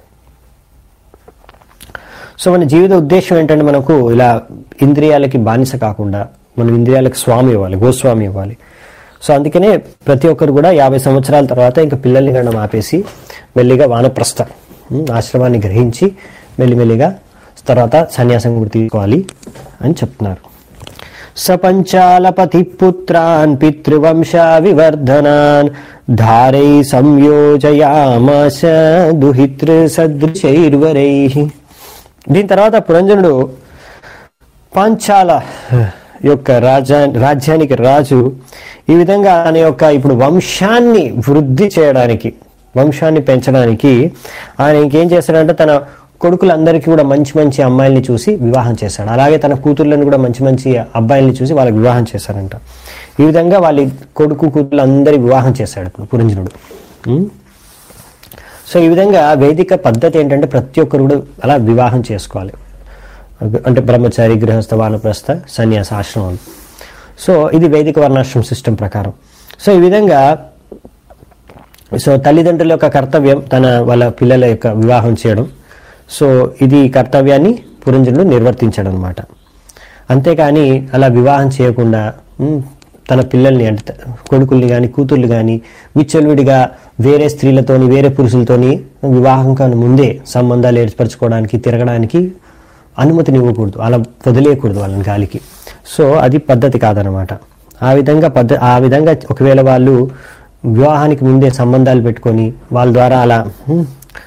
సో మన జీవిత ఉద్దేశం ఏంటంటే మనకు ఇలా ఇంద్రియాలకి బానిస కాకుండా మనం ఇంద్రియాలకు స్వామి ఇవ్వాలి గోస్వామి ఇవ్వాలి సో అందుకనే ప్రతి ఒక్కరు కూడా యాభై సంవత్సరాల తర్వాత ఇంకా పిల్లల్ని కనడం ఆపేసి మెల్లిగా వానప్రస్థ ఉమ్, ఆశ్రమాన్ని గ్రహించి మెల్లిమెల్లిగా తర్వాత సన్యాసం కూడా తీసుకోవాలి అని చెప్తున్నారు సపంచాలపతి పుత్రాన్ పితృవంశ వివర్ధనాన్ ధారై సంయోజయామాస దుహితృ సదృశైర్వరై దీని తర్వాత పురంజనుడు పాంచాల యొక్క రాజా రాజ్యానికి రాజు ఈ విధంగా ఆయన యొక్క ఇప్పుడు వంశాన్ని వృద్ధి చేయడానికి వంశాన్ని పెంచడానికి ఆయన ఇంకేం చేశాడంటే తన కొడుకులందరికీ కూడా మంచి మంచి అమ్మాయిల్ని చూసి వివాహం చేశాడు అలాగే తన కూతుర్లను కూడా మంచి మంచి అబ్బాయిల్ని చూసి వాళ్ళకి వివాహం చేశాడంట ఈ విధంగా వాళ్ళ కొడుకు కూతురు అందరి వివాహం చేశాడు ఇప్పుడు పురంజనుడు ఉం? సో ఈ విధంగా వేదిక పద్ధతి ఏంటంటే ప్రతి ఒక్కరు కూడా అలా వివాహం చేసుకోవాలి అంటే బ్రహ్మచారి గృహస్థ వానప్రస్థ సన్యాస ఆశ్రమం సో ఇది వేదిక వర్ణాశ్రమ సిస్టమ్ ప్రకారం సో ఈ విధంగా సో తల్లిదండ్రుల యొక్క కర్తవ్యం తన వాళ్ళ పిల్లల యొక్క వివాహం చేయడం సో ఇది కర్తవ్యాన్ని పురంజనుడు నిర్వర్తించాడు అనమాట అంతేకాని అలా వివాహం చేయకుండా ఉమ్, తన పిల్లల్ని అంటే త- కొడుకుల్ని కానీ కూతుర్లు కానీ విచ్చలవిడిగా వేరే స్త్రీలతోని వేరే పురుషులతోని వివాహం కాని ముందే సంబంధాలు ఏర్పరచుకోవడానికి తిరగడానికి అనుమతిని ఇవ్వకూడదు అలా వదిలేయకూడదు వాళ్ళని గాలికి సో అది పద్ధతి కాదనమాట ఆ విధంగా పద్ధ ఆ విధంగా ఒకవేళ వాళ్ళు వివాహానికి ముందే సంబంధాలు పెట్టుకొని వాళ్ళ ద్వారా అలా ఉమ్,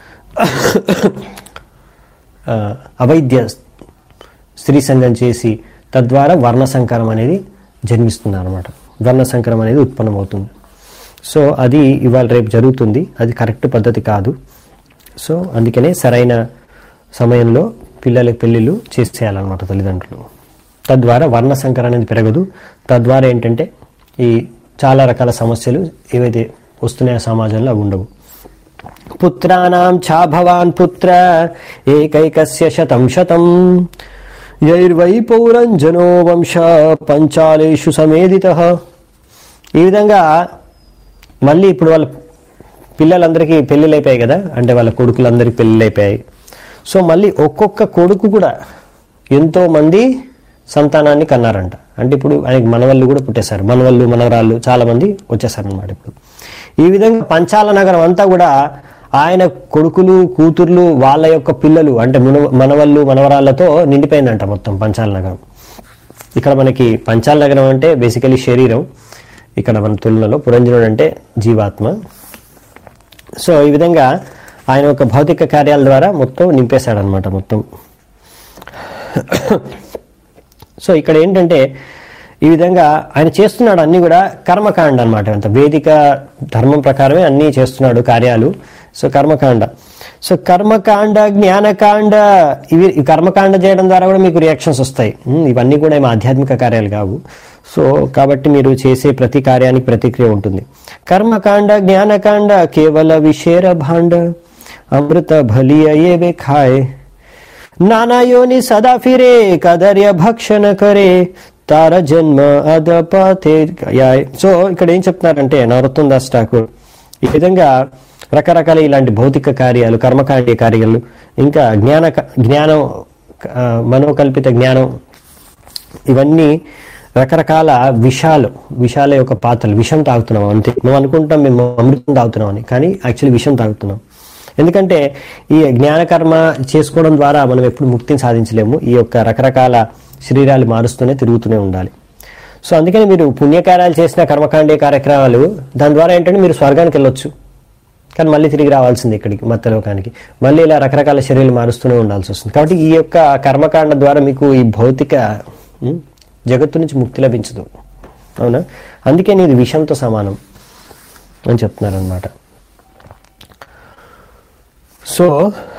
ఆ, అవైద్య స్త్రీ సంఘం చేసి తద్వారా వర్ణ సంకరం అనేది జన్మిస్తుంది అనమాట వర్ణ సంకరం అనేది ఉత్పన్నమవుతుంది సో అది ఇవాళ రేపు జరుగుతుంది అది కరెక్ట్ పద్ధతి కాదు సో అందుకనే సరైన సమయంలో పిల్లలకి పెళ్ళిళ్ళు చేసేయాలన్నమాట తల్లిదండ్రులు తద్వారా వర్ణ సంకరం అనేది పెరగదు తద్వారా ఏంటంటే ఈ చాలా రకాల సమస్యలు ఏవైతే వస్తున్నాయో సమాజంలో అవి ఉండవు పుత్రాణం ఛా భవాన్ పుత్ర ఏకైకస్య శతం శతం యైర్వై పౌరంజనో వంశ పంచాలేషు సమేదిత ఈ విధంగా మళ్ళీ ఇప్పుడు వాళ్ళ పిల్లలందరికీ పెళ్ళిళ్ళు అయిపోయాయి కదా అంటే వాళ్ళ కొడుకులందరికీ పెళ్ళిళ్ళు అయిపోయాయి సో మళ్ళీ ఒక్కొక్క కొడుకు కూడా ఎంతో మంది సంతానాన్ని కన్నారంట అంటే ఇప్పుడు ఆయనకి మనవళ్ళు కూడా పుట్టేశారు మనవళ్ళు మనవరాళ్ళు చాలా మంది వచ్చేసారు అనమాట ఇప్పుడు ఈ విధంగా పంచాల నగరం అంతా కూడా ఆయన కొడుకులు కూతుర్లు వాళ్ళ యొక్క పిల్లలు అంటే మున మనవళ్ళు మనవరాళ్ళతో నిండిపోయిందంట మొత్తం పంచాల నగరం ఇక్కడ మనకి పంచాల నగరం అంటే బేసికలీ శరీరం ఇక్కడ మన తులనలో పురంజనుడు అంటే జీవాత్మ సో ఈ విధంగా ఆయన యొక్క భౌతిక కార్యాల ద్వారా మొత్తం నింపేశాడనమాట మొత్తం సో ఇక్కడ ఏంటంటే ఈ విధంగా ఆయన చేస్తున్నాడు అన్ని కూడా కర్మకాండ అనమాట అంత వేదిక ధర్మం ప్రకారమే అన్నీ చేస్తున్నాడు కార్యాలు సో కర్మకాండ సో కర్మకాండ జ్ఞానకాండ ఇవి ఈ కర్మకాండ చేయడం ద్వారా కూడా మీకు రియాక్షన్స్ వస్తాయి ఉమ్, ఇవన్నీ కూడా ఏమి ఆధ్యాత్మిక కార్యాలు కావు సో కాబట్టి మీరు చేసే ప్రతి కార్యానికి ప్రతిక్రియ ఉంటుంది కర్మకాండ జ్ఞానకాండ కేవల విషేర భాండ అమృత భలియ ఏవే ఖాయ్ नाना योनि सदा फिरे కదర్య భక్షణ కరే తార జన్మ అదపతే యాయ్ సో ఇక్కడ ఏం చెప్తున్నారంటే నవరత్నం దాస్ ఠాకూర్ ఈ విధంగా రకరకాల ఇలాంటి భౌతిక కార్యాలు కర్మకాండ కార్యాలు ఇంకా జ్ఞాన జ్ఞానం ఆ, మనోకల్పిత జ్ఞానం ఇవన్నీ రకరకాల విషాలు విషాల యొక్క పాత్రలు విషం తాగుతున్నాం అంతే మనం అనుకుంటాం మేము అమృతం తాగుతున్నాం అని కానీ యాక్చువల్లీ విషం తాగుతున్నాం ఎందుకంటే ఈ జ్ఞానకర్మ చేసుకోవడం ద్వారా మనం ఎప్పుడు ముక్తిని సాధించలేము ఈ యొక్క రకరకాల శరీరాలు మారుస్తూనే తిరుగుతూనే ఉండాలి సో అందుకని మీరు పుణ్యకార్యాలు చేసిన కర్మకాండే కార్యక్రమాలు దాని ద్వారా ఏంటంటే మీరు స్వర్గానికి వెళ్ళొచ్చు కానీ మళ్ళీ తిరిగి రావాల్సింది ఇక్కడికి మత్తలోకానికి మళ్ళీ ఇలా రకరకాల చర్యలు మారుస్తూనే ఉండాల్సి వస్తుంది కాబట్టి ఈ యొక్క కర్మకాండ ద్వారా మీకు ఈ భౌతిక ఉం, జగత్తు నుంచి ముక్తి లభించదు అవునా అందుకే ఇది విషంతో సమానం అని చెప్తున్నారు అనమాట సో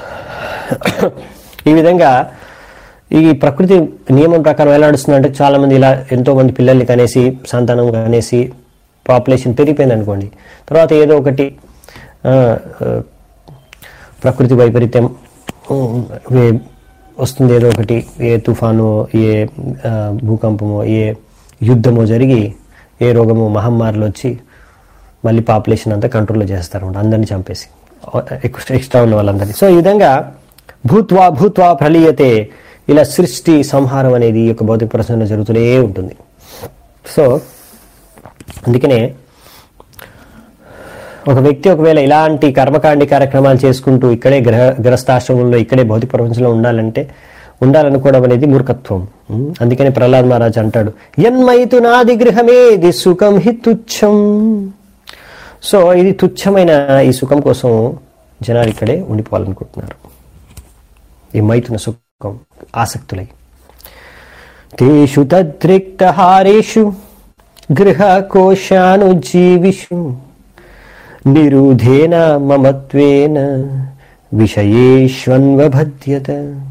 ఈ విధంగా ఈ ప్రకృతి నియమం ప్రకారం ఎలా నడుస్తుందంటే చాలా మంది ఇలా ఎంతో మంది పిల్లల్ని కనేసి సంతానం కనేసి పాపులేషన్ పెరిగిపోయింది అనుకోండి తర్వాత ఏదో ఒకటి ఆ, ఆ, ప్రకృతి వైపరీత్యం ఉమ్, వే- వస్తుంది ఏదో ఒకటి ఏ తుఫాను ఏ ఆ, భూకంపమో ఏ యుద్ధమో జరిగి ఏ రోగమో మహమ్మారులు వచ్చి మళ్ళీ పాపులేషన్ అంతా కంట్రోల్లో చేస్తారు అందరినీ చంపేసి ఎక్స్ట్రా ఎక్స్ట్రా ఉన్న వాళ్ళందరినీ సో ఈ విధంగా భూత్వా భూత్వా ప్రళీయతే ఇలా సృష్టి సంహారం అనేది ఈ యొక్క భౌతిక ప్రపంచంలో జరుగుతూనే ఉంటుంది సో అందుకనే ఒక వ్యక్తి ఒకవేళ ఇలాంటి కర్మకాండి కార్యక్రమాలు చేసుకుంటూ ఇక్కడే గ్రహ గ్రస్తాశ్రమంలో ఇక్కడే భౌతిక ప్రపంచంలో ఉండాలంటే ఉండాలనుకోవడం అనేది మూర్ఖత్వం ఉం? అందుకనే ప్రహ్లాద్ మహారాజ్ అంటాడు ఎన్మైతు నాది గృహమేది సుఖం హి తుచ్చం సో ఇది తుచ్చమైన ఈ సుఖం కోసం జనాలు ఇక్కడే ఉండిపోవాలనుకుంటున్నారు ఈ మైతున సుఖం ఆసక్తులై తేషు తద్రిక్తహారేషు గృహకోశానుజీవిషు నిరుధేన మమత్వేన విషయేష్వన్వభద్యత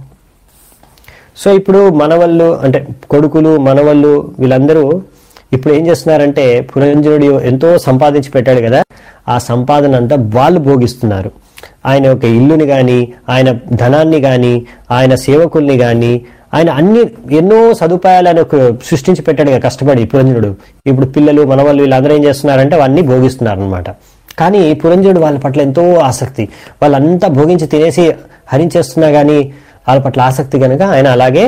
సో ఇప్పుడు మనవళ్ళు అంటే కొడుకులు మనవళ్ళు వీళ్ళందరూ ఇప్పుడు ఏం చేస్తున్నారంటే పురంజనుడు ఎంతో సంపాదించి పెట్టాడు కదా ఆ సంపాదన అంతా వాళ్ళు భోగిస్తున్నారు ఆయన యొక్క ఇల్లుని కానీ ఆయన ధనాన్ని కానీ ఆయన సేవకుల్ని కానీ ఆయన అన్ని ఎన్నో సదుపాయాలు ఆయన ఒక సృష్టించి పెట్టాడు కదా కష్టపడి పురంజనుడు ఇప్పుడు పిల్లలు మనవాళ్ళు వీళ్ళందరూ ఏం చేస్తున్నారంటే అవన్నీ భోగిస్తున్నారు అనమాట కానీ పురంజనుడు వాళ్ళ పట్ల ఎంతో ఆసక్తి వాళ్ళంతా భోగించి తినేసి హరించేస్తున్నా కానీ వాళ్ళ పట్ల ఆసక్తి కనుక ఆయన అలాగే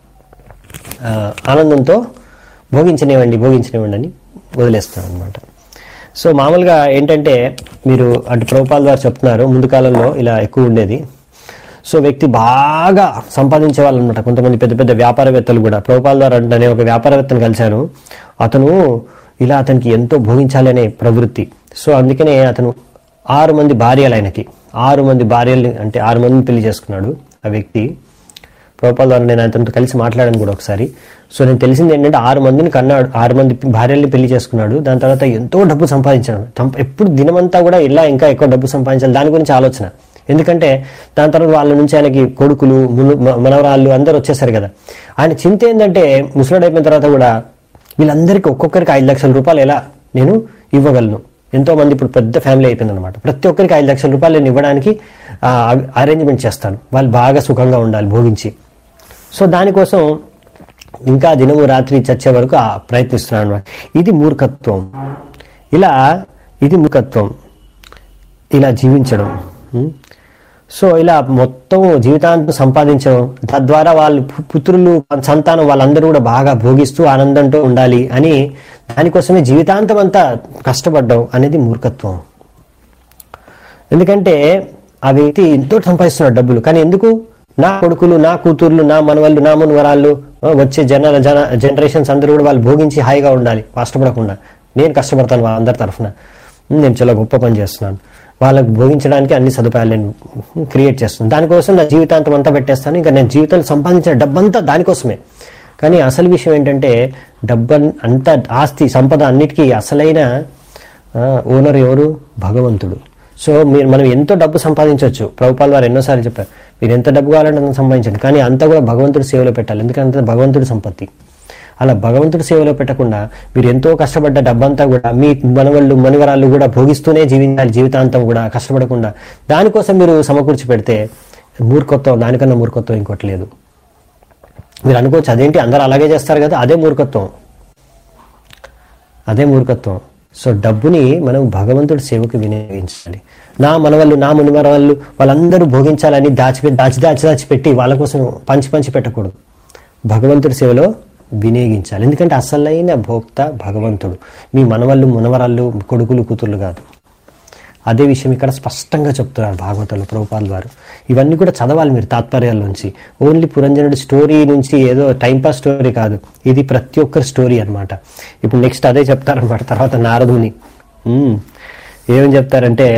ఆ, ఆనందంతో భోగించనివ్వండి భోగించనివ్వండి అని వదిలేస్తాను అనమాట సో మామూలుగా ఏంటంటే మీరు అటు ప్రభుపాల్ గారు చెప్తున్నారు ముందు కాలంలో ఇలా ఎక్కువ ఉండేది సో వ్యక్తి బాగా సంపాదించే వాళ్ళు అనమాట కొంతమంది పెద్ద పెద్ద వ్యాపారవేత్తలు కూడా ప్రభుపాల్ గారు అంటే ఒక వ్యాపారవేత్తను కలిశాను అతను ఇలా అతనికి ఎంతో భోగించాలి అనే ప్రవృత్తి సో అందుకనే అతను ఆరు మంది భార్యలు ఆయనకి ఆరు మంది భార్యల్ని అంటే ఆరు మందిని పెళ్లి చేసుకున్నాడు ఆ వ్యక్తి ప్రభుపాల్ ద్వారా నేను అతనితో కలిసి మాట్లాడాను కూడా ఒకసారి సో నేను తెలిసింది ఏంటంటే ఆరు మందిని కన్నాడు ఆరు మంది భార్యల్ని పెళ్లి చేసుకున్నాడు దాని తర్వాత ఎంతో డబ్బు సంపాదించాడు తం- ఎప్పుడు దినమంతా కూడా ఇలా ఇంకా ఎక్కువ డబ్బు సంపాదించాలి దాని గురించి ఆలోచన ఎందుకంటే దాని తర్వాత వాళ్ళ నుంచి ఆయనకి కొడుకులు మును- మ- మనవరాళ్ళు అందరూ వచ్చేసారు కదా ఆయన చింత ఏంటంటే ముసలాడు అయిపోయిన తర్వాత కూడా వీళ్ళందరికీ ఒక్కొక్కరికి ఐదు లక్షల రూపాయలు ఎలా నేను ఇవ్వగలను ఎంతో మంది ఇప్పుడు పెద్ద ఫ్యామిలీ అయిపోయింది అనమాట ప్రతి ఒక్కరికి ఐదు లక్షల రూపాయలు నేను ఇవ్వడానికి అరేంజ్మెంట్ చేస్తాను వాళ్ళు బాగా సుఖంగా ఉండాలి భోగించి సో దానికోసం ఇంకా దినము రాత్రి చచ్చే వరకు ఆ ప్రయత్నిస్తున్నాను అనమాట ఇది మూర్ఖత్వం ఇలా ఇది మూర్ఖత్వం ఇలా జీవించడం ఉం? సో ఇలా మొత్తం జీవితాంతం సంపాదించడం తద్వారా వాళ్ళు పు- పుత్రులు సంతానం వాళ్ళందరూ కూడా బాగా భోగిస్తూ ఆనందంతో ఉండాలి అని దానికోసమే జీవితాంతం అంతా కష్టపడ్డం అనేది మూర్ఖత్వం ఎందుకంటే ఆ వ్యక్తి ఎంతో సంపాదిస్తున్నాడు డబ్బులు కానీ ఎందుకు నా కొడుకులు నా కూతుర్లు నా మనవళ్ళు నా మనవరాళ్ళు ఆ, వచ్చే జన జన జనరేషన్స్ అందరూ కూడా వాళ్ళు భోగించి హాయిగా ఉండాలి కష్టపడకుండా నేను కష్టపడతాను వాళ్ళందరి తరఫున నేను చాలా గొప్ప పని చేస్తున్నాను వాళ్ళకు భోగించడానికి అన్ని సదుపాయాలు నేను క్రియేట్ చేస్తున్నాను దానికోసం నా జీవితాంతం అంతా పెట్టేస్తాను ఇంకా నేను జీవితంలో సంపాదించిన డబ్బంతా దానికోసమే కానీ అసలు విషయం ఏంటంటే డబ్బు అంత ఆస్తి సంపద అన్నిటికీ అసలైన ఓనర్ ఎవరు భగవంతుడు సో మీరు మనం ఎంతో డబ్బు సంపాదించవచ్చు ప్రభుపాల్ వారు ఎన్నోసార్లు చెప్పారు మీరు ఎంత డబ్బు కావాలంటే అంత సంపాదించండి కానీ అంతా కూడా భగవంతుడి సేవలో పెట్టాలి ఎందుకంటే భగవంతుడి సంపత్తి అలా భగవంతుడి సేవలో పెట్టకుండా మీరు ఎంతో కష్టపడ్డ డబ్బంతా కూడా మీ మనవళ్ళు మనవరాళ్ళు కూడా భోగిస్తూనే జీవించాలి జీవితాంతం కూడా కష్టపడకుండా దానికోసం మీరు సమకూర్చి పెడితే మూర్ఖత్వం దానికన్నా మూర్ఖత్వం ఇంకోటి లేదు మీరు అనుకోవచ్చు అదేంటి అందరూ అలాగే చేస్తారు కదా అదే మూర్ఖత్వం అదే మూర్ఖత్వం సో డబ్బుని మనం భగవంతుడి సేవకు వినియోగించాలి నా మనవాళ్ళు నా మునిమరవాళ్ళు వాళ్ళందరూ భోగించాలని దాచిపెట్టి దాచి దాచి దాచిపెట్టి వాళ్ళ కోసం పంచి పంచి పెట్టకూడదు భగవంతుడి సేవలో వినియోగించాలి ఎందుకంటే అసలైన భోక్త భగవంతుడు మీ మనవళ్ళు మునవరాళ్ళు కొడుకులు కూతుర్లు కాదు అదే విషయం ఇక్కడ స్పష్టంగా చెప్తున్నారు భాగవతంలో ప్రభుపాల్ వారు ఇవన్నీ కూడా చదవాలి మీరు తాత్పర్యాల్లోంచి ఓన్లీ పురంజనుడి స్టోరీ నుంచి ఏదో టైంపాస్ స్టోరీ కాదు ఇది ప్రతి ఒక్కరి స్టోరీ అన్నమాట ఇప్పుడు నెక్స్ట్ అదే చెప్తారనమాట తర్వాత నారదుని ఉమ్, ఏమని చెప్తారంటే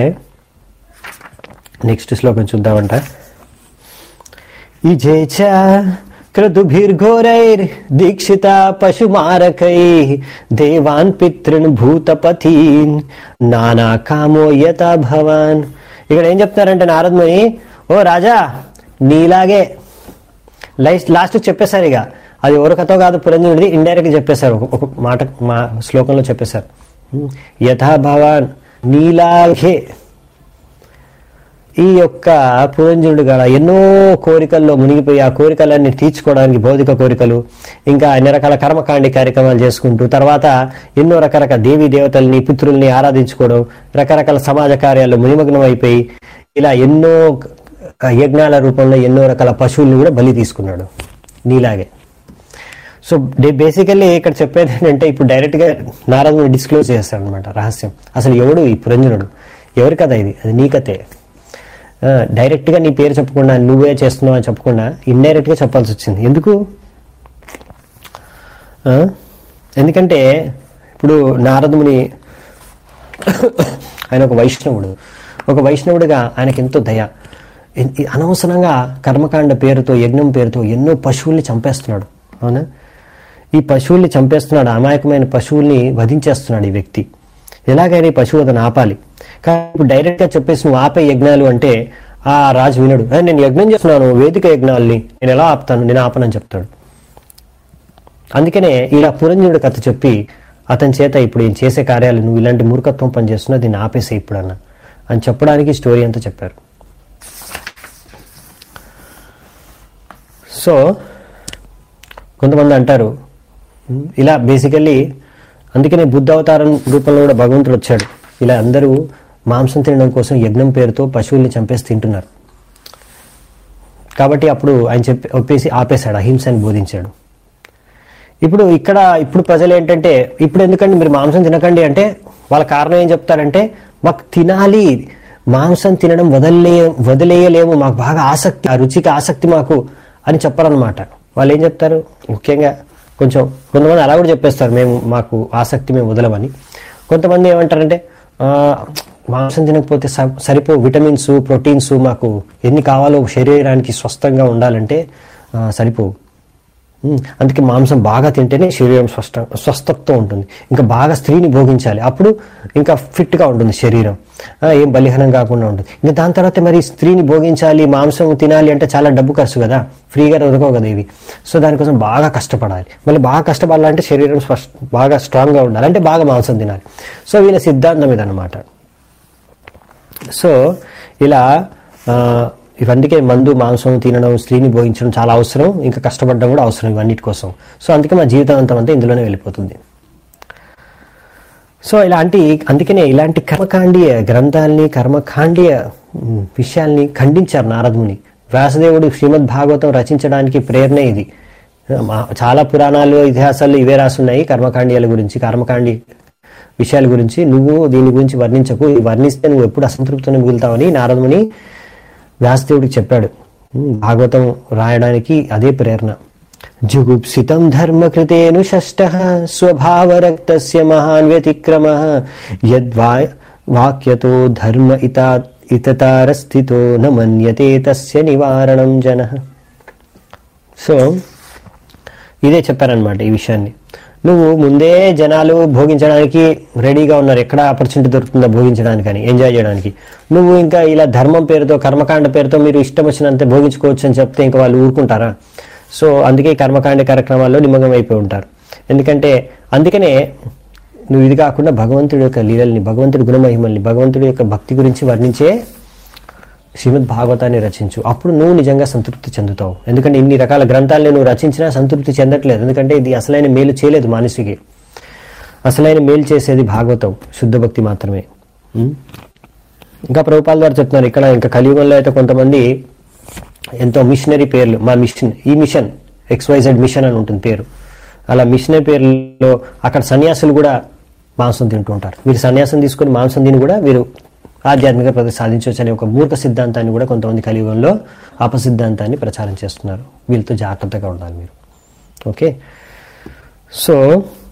నెక్స్ట్ శ్లోకం చూద్దామంట ఇజే చ క్రతుభిర్ఘోరైర్ దీక్షిత పశుమారకై దేవాన్ పితృన్ భూతపథీన్ నానా కామో యథ భవాన్ ఇక్కడ ఏం చెప్తున్నారంటే నారదముని ఓ రాజా నీలాగే లైస్ట్ లాస్ట్ చెప్పేశారు ఇక అది ఎవరి కథో కాదు పురంజనుడిది ఇండైరెక్ట్ చెప్పేశారు ఒక- ఒక మాట మా శ్లోకంలో చెప్పేశారు యథా భవాన్ నీలాగే ఈ యొక్క పురంజనుడు గల ఎన్నో కోరికల్లో మునిగిపోయి ఆ కోరికలన్నీ తీర్చుకోవడానికి భౌతిక కోరికలు ఇంకా అన్ని రకాల కర్మకాండి కార్యక్రమాలు చేసుకుంటూ తర్వాత ఎన్నో రకరకాల దేవీ దేవతల్ని పితృల్ని ఆరాధించుకోవడం రకరకాల సమాజ కార్యాల్లో మునిమగ్నం అయిపోయి ఇలా ఎన్నో యజ్ఞాల రూపంలో ఎన్నో రకాల పశువుల్ని కూడా బలి తీసుకున్నాడు నీలాగే సో బేసికల్లీ ఇక్కడ చెప్పేది ఏంటంటే ఇప్పుడు డైరెక్ట్గా నారదుని డిస్క్లోజ్ చేస్తాడు అనమాట రహస్యం అసలు ఎవడు ఈ పురంజనుడు ఎవరి కథ ఇది అది నీ కథే ఆ, డైరెక్ట్గా నీ పేరు చెప్పకుండా నువ్వే చేస్తున్నావు అని చెప్పకుండా ఇండైరెక్ట్గా చెప్పాల్సి వచ్చింది ఎందుకు ఆ? ఎందుకంటే ఇప్పుడు నారదుని ఆయన ఒక వైష్ణవుడు ఒక వైష్ణవుడిగా ఆయనకి ఎంతో దయ ఎన్- ఈ అనవసరంగా కర్మకాండ పేరుతో యజ్ఞం పేరుతో ఎన్నో పశువుల్ని చంపేస్తున్నాడు అవునా ఈ పశువుల్ని చంపేస్తున్నాడు అమాయకమైన పశువుల్ని వధించేస్తున్నాడు ఈ వ్యక్తి ఎలాగైనా ఈ పశువు అతను ఆపాలి కానీ ఇప్పుడు డైరెక్ట్గా చెప్పేసి నువ్వు ఆపే యజ్ఞాలు అంటే ఆ రాజు వినడు "ఏ, నేను యజ్ఞం చేస్తున్నాను వేదిక యజ్ఞాల్ని నేను ఎలా ఆపుతాను నేను ఆపనని చెప్తాడు అందుకనే ఇలా పురంజనుడు కథ చెప్పి అతని చేత ఇప్పుడు ఈయన చేసే కార్యాలు నువ్వు ఇలాంటి మూర్ఖత్వం పని చేస్తున్నా దీన్ని ఆపేసే ఇప్పుడన్నా అని చెప్పడానికి స్టోరీ అంతా చెప్పారు సో కొంతమంది అంటారు "ఉమ్, ఇలా బేసికల్లీ అందుకనే బుద్ధ అవతారం రూపంలో కూడా భగవంతుడు వచ్చాడు ఇలా అందరూ మాంసం తినడం కోసం యజ్ఞం పేరుతో పశువుల్ని చంపేసి తింటున్నారు కాబట్టి అప్పుడు ఆయన చెప్పి ఒప్పేసి ఆపేశాడు అహింసని బోధించాడు ఇప్పుడు ఇక్కడ ఇప్పుడు ప్రజలు ఏంటంటే ఇప్పుడు ఎందుకండి మీరు మాంసం తినకండి అంటే వాళ్ళ కారణం ఏం చెప్తారంటే మాకు తినాలి మాంసం తినడం వదిలే వదిలేయలేము మాకు బాగా ఆసక్తి ఆ రుచికి ఆసక్తి మాకు అని చెప్పరనమాట వాళ్ళు ఏం చెప్తారు ముఖ్యంగా కొంచెం కొంతమంది అలా కూడా చెప్పేస్తారు మేము మాకు ఆసక్తి మేము వదలమని కొంతమంది ఏమంటారంటే "ఆ, మాంసం తినకపోతే స- సరిపో విటమిన్స్ ప్రోటీన్స్ మాకు ఎన్ని కావాలో శరీరానికి స్వస్థంగా ఉండాలంటే ఆ, సరిపోవు ఉమ్, అందుకే మాంసం బాగా తింటేనే శరీరం స్వస్థ స్వస్థతతో ఉంటుంది ఇంకా బాగా స్త్రీని భోగించాలి అప్పుడు ఇంకా ఫిట్గా ఉంటుంది శరీరం ఆ, ఏం బలిహనం కాకుండా ఉంటుంది ఇంకా దాని తర్వాత మరి స్త్రీని భోగించాలి మాంసం తినాలి అంటే చాలా డబ్బు ఖర్చు కదా ఫ్రీగా దొరకవు కదా ఇవి సో దానికోసం బాగా కష్టపడాలి మళ్ళీ బాగా కష్టపడాలంటే శరీరం స్వస్థ బాగా స్ట్రాంగ్గా ఉండాలి అంటే బాగా మాంసం తినాలి సో వీళ్ళ సిద్ధాంతం ఇదన్నమాట సో ఇలా ఆ, ఇవందుకే మందు మాంసం తినడం స్త్రీని భోగించడం చాలా అవసరం ఇంకా కష్టపడడం కూడా అవసరం ఇవన్నిటి కోసం సో అందుకే మా జీవితాంతం అంతా ఇందులోనే వెళ్ళిపోతుంది సో ఇలాంటి అందుకనే ఇలాంటి కర్మకాండీయ గ్రంథాలని కర్మకాండీయ ఉమ్, విషయాల్ని ఖండించారు నారదుని వ్యాసదేవుడు శ్రీమద్ భాగవతం రచించడానికి ప్రేరణ ఇది మా- చాలా పురాణాలు ఇతిహాసాలు ఇవే రాసున్నాయి కర్మకాండీయాల గురించి కర్మకాండి విషయాల గురించి నువ్వు దీని గురించి వర్ణించకు ఇది వర్ణిస్తే నువ్వు ఎప్పుడు అసంతృప్తిని మిగులుతావని నారదుని వ్యాసదేవుడికి చెప్పాడు ఉమ్, భాగవతం రాయడానికి అదే ప్రేరణ జుగుప్సితం ధర్మకృతేను షష్ట స్వభావరక్తస్య మహాన్ వ్యతిక్రమ యద్వా వాక్యతో ధర్మ ఇతా ఇతతారస్థితో న మన్యతే తస్య నివారణం జన సో ఇదే చెప్పారనమాట ఈ విషయాన్ని నువ్వు ముందే జనాలు భోగించడానికి రెడీగా ఉన్నారు ఎక్కడ ఆపర్చునిటీ దొరుకుతుందో భోగించడానికని ఎంజాయ్ చేయడానికి నువ్వు ఇంకా ఇలా ధర్మం పేరుతో కర్మకాండ పేరుతో మీరు ఇష్టం వచ్చినంత భోగించుకోవచ్చు అని చెప్తే ఇంకా వాళ్ళు ఊరుకుంటారా సో అందుకే ఈ కర్మకాండ కార్యక్రమాల్లో నిమగ్నం అయిపోయి ఉంటారు ఎందుకంటే అందుకనే నువ్వు ఇది కాకుండా భగవంతుడి యొక్క లీలల్ని భగవంతుడి గుణమహిమల్ని భగవంతుడి యొక్క భక్తి గురించి వర్ణించే శ్రీమద్ భాగవతాన్ని రచించు అప్పుడు నువ్వు నిజంగా సంతృప్తి చెందుతావు ఎందుకంటే ఇన్ని రకాల గ్రంథాలను నువ్వు రచించినా సంతృప్తి చెందట్లేదు ఎందుకంటే ఇది అసలైన మేలు చేయలేదు మానసికి అసలైన మేలు చేసేది భాగవతం శుద్ధ భక్తి మాత్రమే ఉం? ఇంకా ప్రభుపాల ద్వారా చెప్తున్నారు ఇక్కడ ఇంకా కలియుగంలో అయితే కొంతమంది ఎంతో మిషనరీ పేర్లు మా మిషన్ ఈ మిషన్ ఎక్స్వైజెడ్ మిషన్ అని ఉంటుంది పేరు అలా మిషనరీ పేర్లలో అక్కడ సన్యాసులు కూడా మాంసం తింటూ ఉంటారు వీరు సన్యాసం తీసుకొని మాంసం తిని కూడా వీరు ఆధ్యాత్మిక ప్రగతి సాధించవచ్చు అనే ఒక మూర్ఖ సిద్ధాంతాన్ని కూడా కొంతమంది కలియుగంలో అపసిద్ధాంతాన్ని ప్రచారం చేస్తున్నారు వీళ్ళతో జాగ్రత్తగా ఉండాలి మీరు ఓకే సో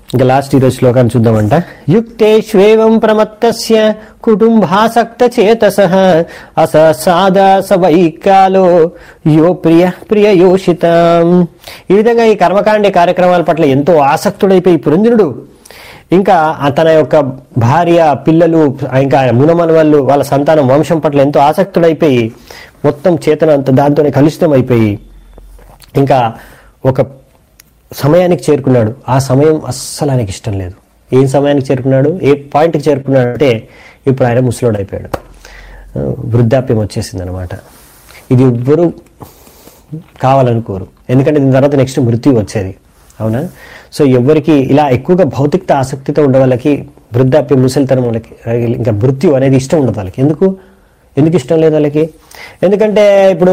ఇంకా లాస్ట్ ఈరోజు శ్లోకాన్ని చూద్దామంట యుక్తేష్వేవం ప్రమత్తస్య కుటుంబాసక్త చేతస అస సాదా సవైకాలో యో ప్రియ ప్రియ యోషితం ఈ విధంగా ఈ కర్మకాండ కార్యక్రమాల పట్ల ఎంతో ఆసక్తుడైపోయి పురంజనుడు ఇంకా తన యొక్క భార్య పిల్లలు ఇంకా మునమనవాళ్ళు వాళ్ళ సంతానం వంశం పట్ల ఎంతో ఆసక్తుడైపోయి మొత్తం చేతన అంత దాంతోనే కలుషితం అయిపోయి ఇంకా ఒక సమయానికి చేరుకున్నాడు ఆ సమయం అస్సలు ఆయనకి ఇష్టం లేదు ఏం సమయానికి చేరుకున్నాడు ఏ పాయింట్కి చేరుకున్నాడు అంటే ఇప్పుడు ఆయన ముసలోడు అయిపోయాడు ఆ, వృద్ధాప్యం వచ్చేసింది అనమాట ఇది ఎవ్వరూ కావాలనుకోరు ఎందుకంటే దీని తర్వాత నెక్స్ట్ మృత్యు వచ్చేది అవునా సో ఎవరికి ఇలా ఎక్కువగా భౌతికత ఆసక్తితో ఉండే వాళ్ళకి వృద్ధాప్యం ముసలితనం వాళ్ళకి ఇంకా మృత్యు అనేది ఇష్టం ఉండదు వాళ్ళకి ఎందుకు ఎందుకు ఇష్టం లేదు వాళ్ళకి ఎందుకంటే ఇప్పుడు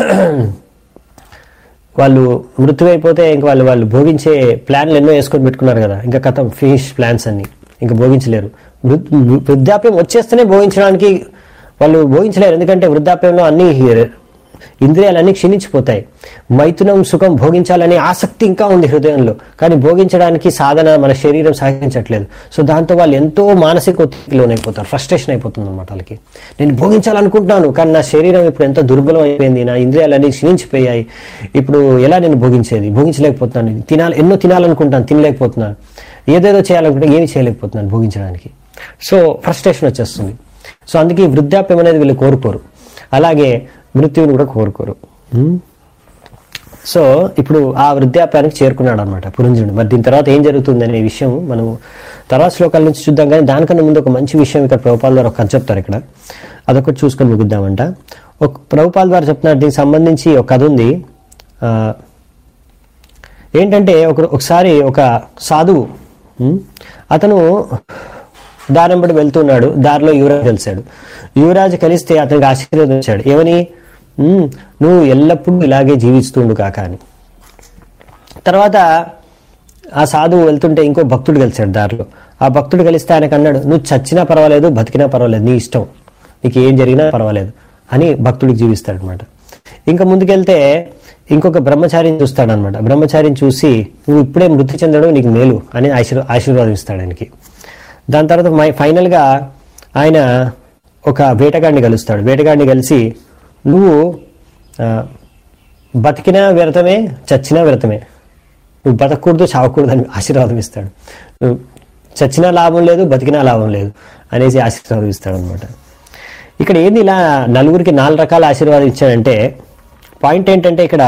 వాళ్ళు మృత్యు అయిపోతే ఇంకా వాళ్ళు వాళ్ళు భోగించే ప్లాన్లు ఎన్నో వేసుకొని పెట్టుకున్నారు కదా ఇంకా కథం ఫినిష్ ప్లాన్స్ అన్ని ఇంకా భోగించలేరు వృద్- వృద్ధాప్యం వచ్చేస్తేనే భోగించడానికి వాళ్ళు భోగించలేరు ఎందుకంటే వృద్ధాప్యంలో అన్ని ఇంద్రియాలన్నీ క్షీణించిపోతాయి మైథునం సుఖం భోగించాలనే ఆసక్తి ఇంకా ఉంది హృదయంలో కానీ భోగించడానికి సాధన మన శరీరం సహకరించట్లేదు సో దాంతో వాళ్ళు ఎంతో మానసిక ఒత్తిడికి లోనైపోతారు ఫ్రస్ట్రేషన్ అయిపోతుంది అనమాట వాళ్ళకి నేను భోగించాలనుకుంటున్నాను కానీ నా శరీరం ఇప్పుడు ఎంతో దుర్బలం అయిపోయింది నా ఇంద్రియాలన్నీ క్షీణించిపోయాయి ఇప్పుడు ఎలా నేను భోగించేది భోగించలేకపోతున్నాను తినాలి ఎన్నో తినాలనుకుంటాను తినలేకపోతున్నాను ఏదేదో చేయాలనుకుంటే ఏమి చేయలేకపోతున్నాను భోగించడానికి సో ఫ్రస్ట్రేషన్ వచ్చేస్తుంది సో అందుకే ఈ వృద్ధాప్యం అనేది వీళ్ళు కోరుకోరు అలాగే మృత్యువుని కూడా కోరుకోరు ఉమ్. సో ఇప్పుడు ఆ వృద్ధాప్యానికి చేరుకున్నాడు అనమాట పురంజనుడు మరి దీని తర్వాత ఏం జరుగుతుంది అనే విషయం మనం తర్వాత శ్లోకాల నుంచి చూద్దాం కానీ దానికన్నా ముందు ఒక మంచి విషయం ఇక్కడ ప్రభుపాల ద్వారా ఒక కథ చెప్తారు ఇక్కడ అదొకటి చూసుకొని ముగిద్దామంట ఒక ప్రభుపాల ద్వారా చెప్తున్నారు దీనికి సంబంధించి ఒక కథ ఉంది ఆ, ఏంటంటే ఒక ఒకసారి ఒక సాధువు ఉమ్, అతను దారంబడి వెళ్తున్నాడు దారిలో యువరాజు కలిశాడు యువరాజు కలిస్తే అతనికి ఆశీర్వాదం ఇచ్చాడు ఏమని "ఉమ్, నువ్వు ఎల్లప్పుడూ ఇలాగే జీవిస్తుండు కాక అని తర్వాత ఆ సాధువు వెళ్తుంటే ఇంకో భక్తుడు కలిశాడు దారిలో ఆ భక్తుడు కలిస్తే ఆయనకు అన్నాడు నువ్వు చచ్చినా పర్వాలేదు బతికినా పర్వాలేదు నీ ఇష్టం నీకు ఏం జరిగినా పర్వాలేదు అని భక్తుడికి జీవిస్తాడు అనమాట ఇంకా ముందుకెళ్తే ఇంకొక బ్రహ్మచారిని చూస్తాడనమాట బ్రహ్మచారిని చూసి నువ్వు ఇప్పుడే మృతి చెందడం నీకు మేలు అని ఆశీర్వా ఆశీర్వాదం ఇస్తాడు ఆయనకి దాని తర్వాత మై- ఫైనల్గా ఆయన ఒక వేటగాడిని కలుస్తాడు వేటగాడిని కలిసి నువ్వు ఆ, బతికినా వ్యర్థమే చచ్చినా వ్యర్థమే నువ్వు బతకూడదు చావకూడదు అని ఆశీర్వాదం ఇస్తాడు నువ్వు చచ్చినా లాభం లేదు బతికినా లాభం లేదు అనేసి ఆశీర్వాదం ఇస్తాడు అనమాట ఇక్కడ ఏంది ఇలా నలుగురికి నాలుగు రకాల ఆశీర్వాదం ఇచ్చాడంటే పాయింట్ ఏంటంటే ఇక్కడ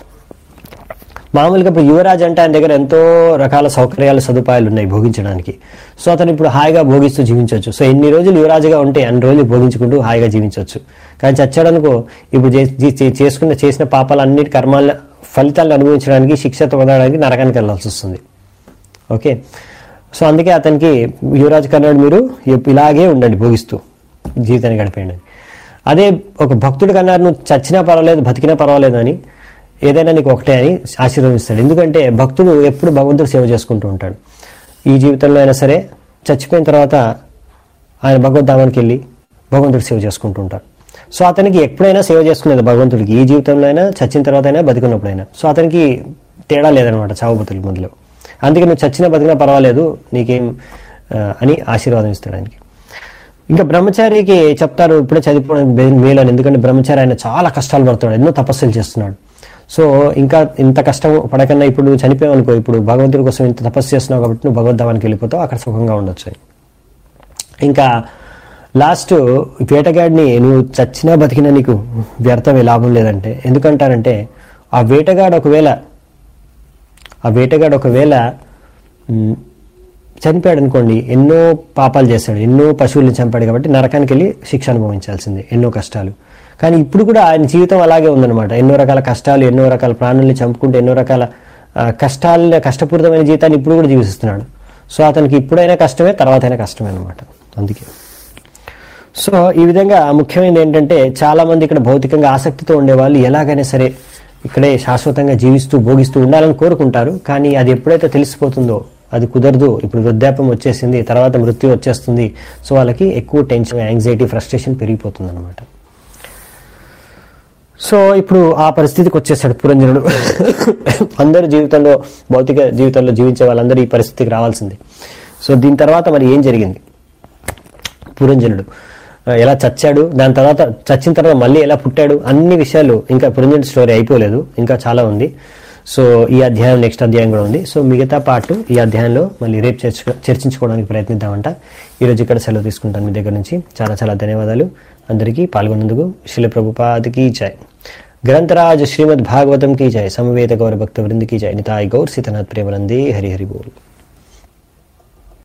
మామూలుగా ఇప్పుడు యువరాజ్ అంటే ఆయన దగ్గర ఎంతో రకాల సౌకర్యాలు సదుపాయాలు ఉన్నాయి భోగించడానికి సో అతను ఇప్పుడు హాయిగా భోగిస్తూ జీవించవచ్చు సో ఎన్ని రోజులు యువరాజుగా ఉంటే అన్ని రోజులు భోగించుకుంటూ హాయిగా జీవించవచ్చు కానీ చచ్చాడనుకో ఇప్పుడు చే- చే- చే- చేసుకున్న చేసిన పాపాలన్నిటి కర్మాల ఫలితాలను అనుభవించడానికి శిక్ష పొందడానికి నరకానికి వెళ్ళాల్సి వస్తుంది ఓకే సో అందుకే అతనికి యువరాజు కన్నాడు మీరు ఎప్- ఇలాగే ఉండండి భోగిస్తూ జీవితాన్ని గడిపేయండి అని. అదే ఒక భక్తుడు కన్నారు నువ్వు చచ్చినా పర్వాలేదు బతికినా పర్వాలేదు అని ఏదైనా నీకు ఒకటే అని ఆశీర్వదిస్తాడు ఎందుకంటే భక్తుడు ఎప్పుడు భగవంతుడు సేవ చేసుకుంటూ ఉంటాడు ఈ జీవితంలో అయినా సరే చచ్చిపోయిన తర్వాత ఆయన భగవద్ధామానికి వెళ్ళి భగవంతుడు సేవ చేసుకుంటూ ఉంటారు సో అతనికి ఎప్పుడైనా సేవ చేసుకునేది భగవంతుడికి ఈ జీవితంలో అయినా చచ్చిన తర్వాత అయినా బతికున్నప్పుడైనా సో అతనికి తేడా లేదనమాట చావు బతుల మధ్యలో అందుకే నువ్వు చచ్చినా బతికినా పర్వాలేదు నీకేం ఆ, అని ఆశీర్వాదం ఇస్తాడు ఆయనకి ఇంకా బ్రహ్మచారికి చెప్తారు ఇప్పుడే చదివిపోవడం మే- మేలు అని ఎందుకంటే బ్రహ్మచారి ఆయన చాలా కష్టాలు పడుతున్నాడు ఎన్నో తపస్సులు చేస్తున్నాడు సో ఇంకా ఇంత కష్టం పడకన్నా ఇప్పుడు నువ్వు చనిపోయావు అనుకో ఇప్పుడు భగవంతుడి కోసం ఇంత తపస్సు చేస్తున్నావు కాబట్టి నువ్వు భగవద్ధామానికి వెళ్ళిపోతావు అక్కడ సుఖంగా ఉండొచ్చు అని. ఇంకా లాస్ట్ వేటగాడిని నువ్వు చచ్చినా బతికినా నీకు వ్యర్థమే లాభం లేదంటే ఎందుకంటారంటే ఆ వేటగాడు ఒకవేళ ఆ వేటగాడు ఒకవేళ మ్, చనిపోయాడు అనుకోండి ఎన్నో పాపాలు చేశాడు ఎన్నో పశువుల్ని చంపాడు కాబట్టి నరకానికి వెళ్ళి శిక్ష అనుభవించాల్సిందే ఎన్నో కష్టాలు కానీ ఇప్పుడు కూడా ఆయన జీవితం అలాగే ఉందన్నమాట ఎన్నో రకాల కష్టాలు ఎన్నో రకాల ప్రాణుల్ని చంపుకుంటూ ఎన్నో రకాల ఆ, కష్టాల కష్టపూరితమైన జీవితాన్ని ఇప్పుడు కూడా జీవిస్తున్నాడు సో అతనికి ఇప్పుడైనా కష్టమే తర్వాత అయినా కష్టమే అనమాట అందుకే సో ఈ విధంగా ముఖ్యమైనది ఏంటంటే చాలా మంది ఇక్కడ భౌతికంగా ఆసక్తితో ఉండేవాళ్ళు ఎలాగైనా సరే ఇక్కడే శాశ్వతంగా జీవిస్తూ భోగిస్తూ ఉండాలని కోరుకుంటారు కానీ అది ఎప్పుడైతే తెలిసిపోతుందో అది కుదరదు ఇప్పుడు వృద్ధాప్యం వచ్చేసింది తర్వాత మృత్యు వచ్చేస్తుంది సో వాళ్ళకి ఎక్కువ టెన్షన్ యాంగ్జైటీ ఫ్రస్ట్రేషన్ పెరిగిపోతుంది అనమాట సో ఇప్పుడు ఆ పరిస్థితికి వచ్చేసాడు పురంజనుడు అందరి జీవితంలో భౌతిక జీవితంలో జీవించే వాళ్ళందరూ ఈ పరిస్థితికి రావాల్సింది సో దీని తర్వాత మరి ఏం జరిగింది పురంజనుడు ఆ, ఎలా చచ్చాడు దాని తర్వాత చచ్చిన తర్వాత మళ్ళీ ఎలా పుట్టాడు అన్ని విషయాలు ఇంకా పురంజనుడి స్టోరీ అయిపోలేదు ఇంకా చాలా ఉంది సో ఈ అధ్యాయం నెక్స్ట్ అధ్యాయం కూడా ఉంది సో మిగతా పార్ట్ ఈ అధ్యాయంలో మళ్ళీ రేపు చర్చ చర్చించుకోవడానికి ప్రయత్నిద్దామంట ఈరోజు ఇక్కడ సెలవు తీసుకుంటాను మీ దగ్గర నుంచి చాలా చాలా ధన్యవాదాలు అందరికీ పాల్గొన్నందుకు శిల ప్రభుపాదికి జై గ్రంథరాజ్ శ్రీమద్ భాగవతం की जय समवेत गौर भक्त वृंद की जय निताय गौर सीतनाथ प्रेमनंदे हरि हरि बोल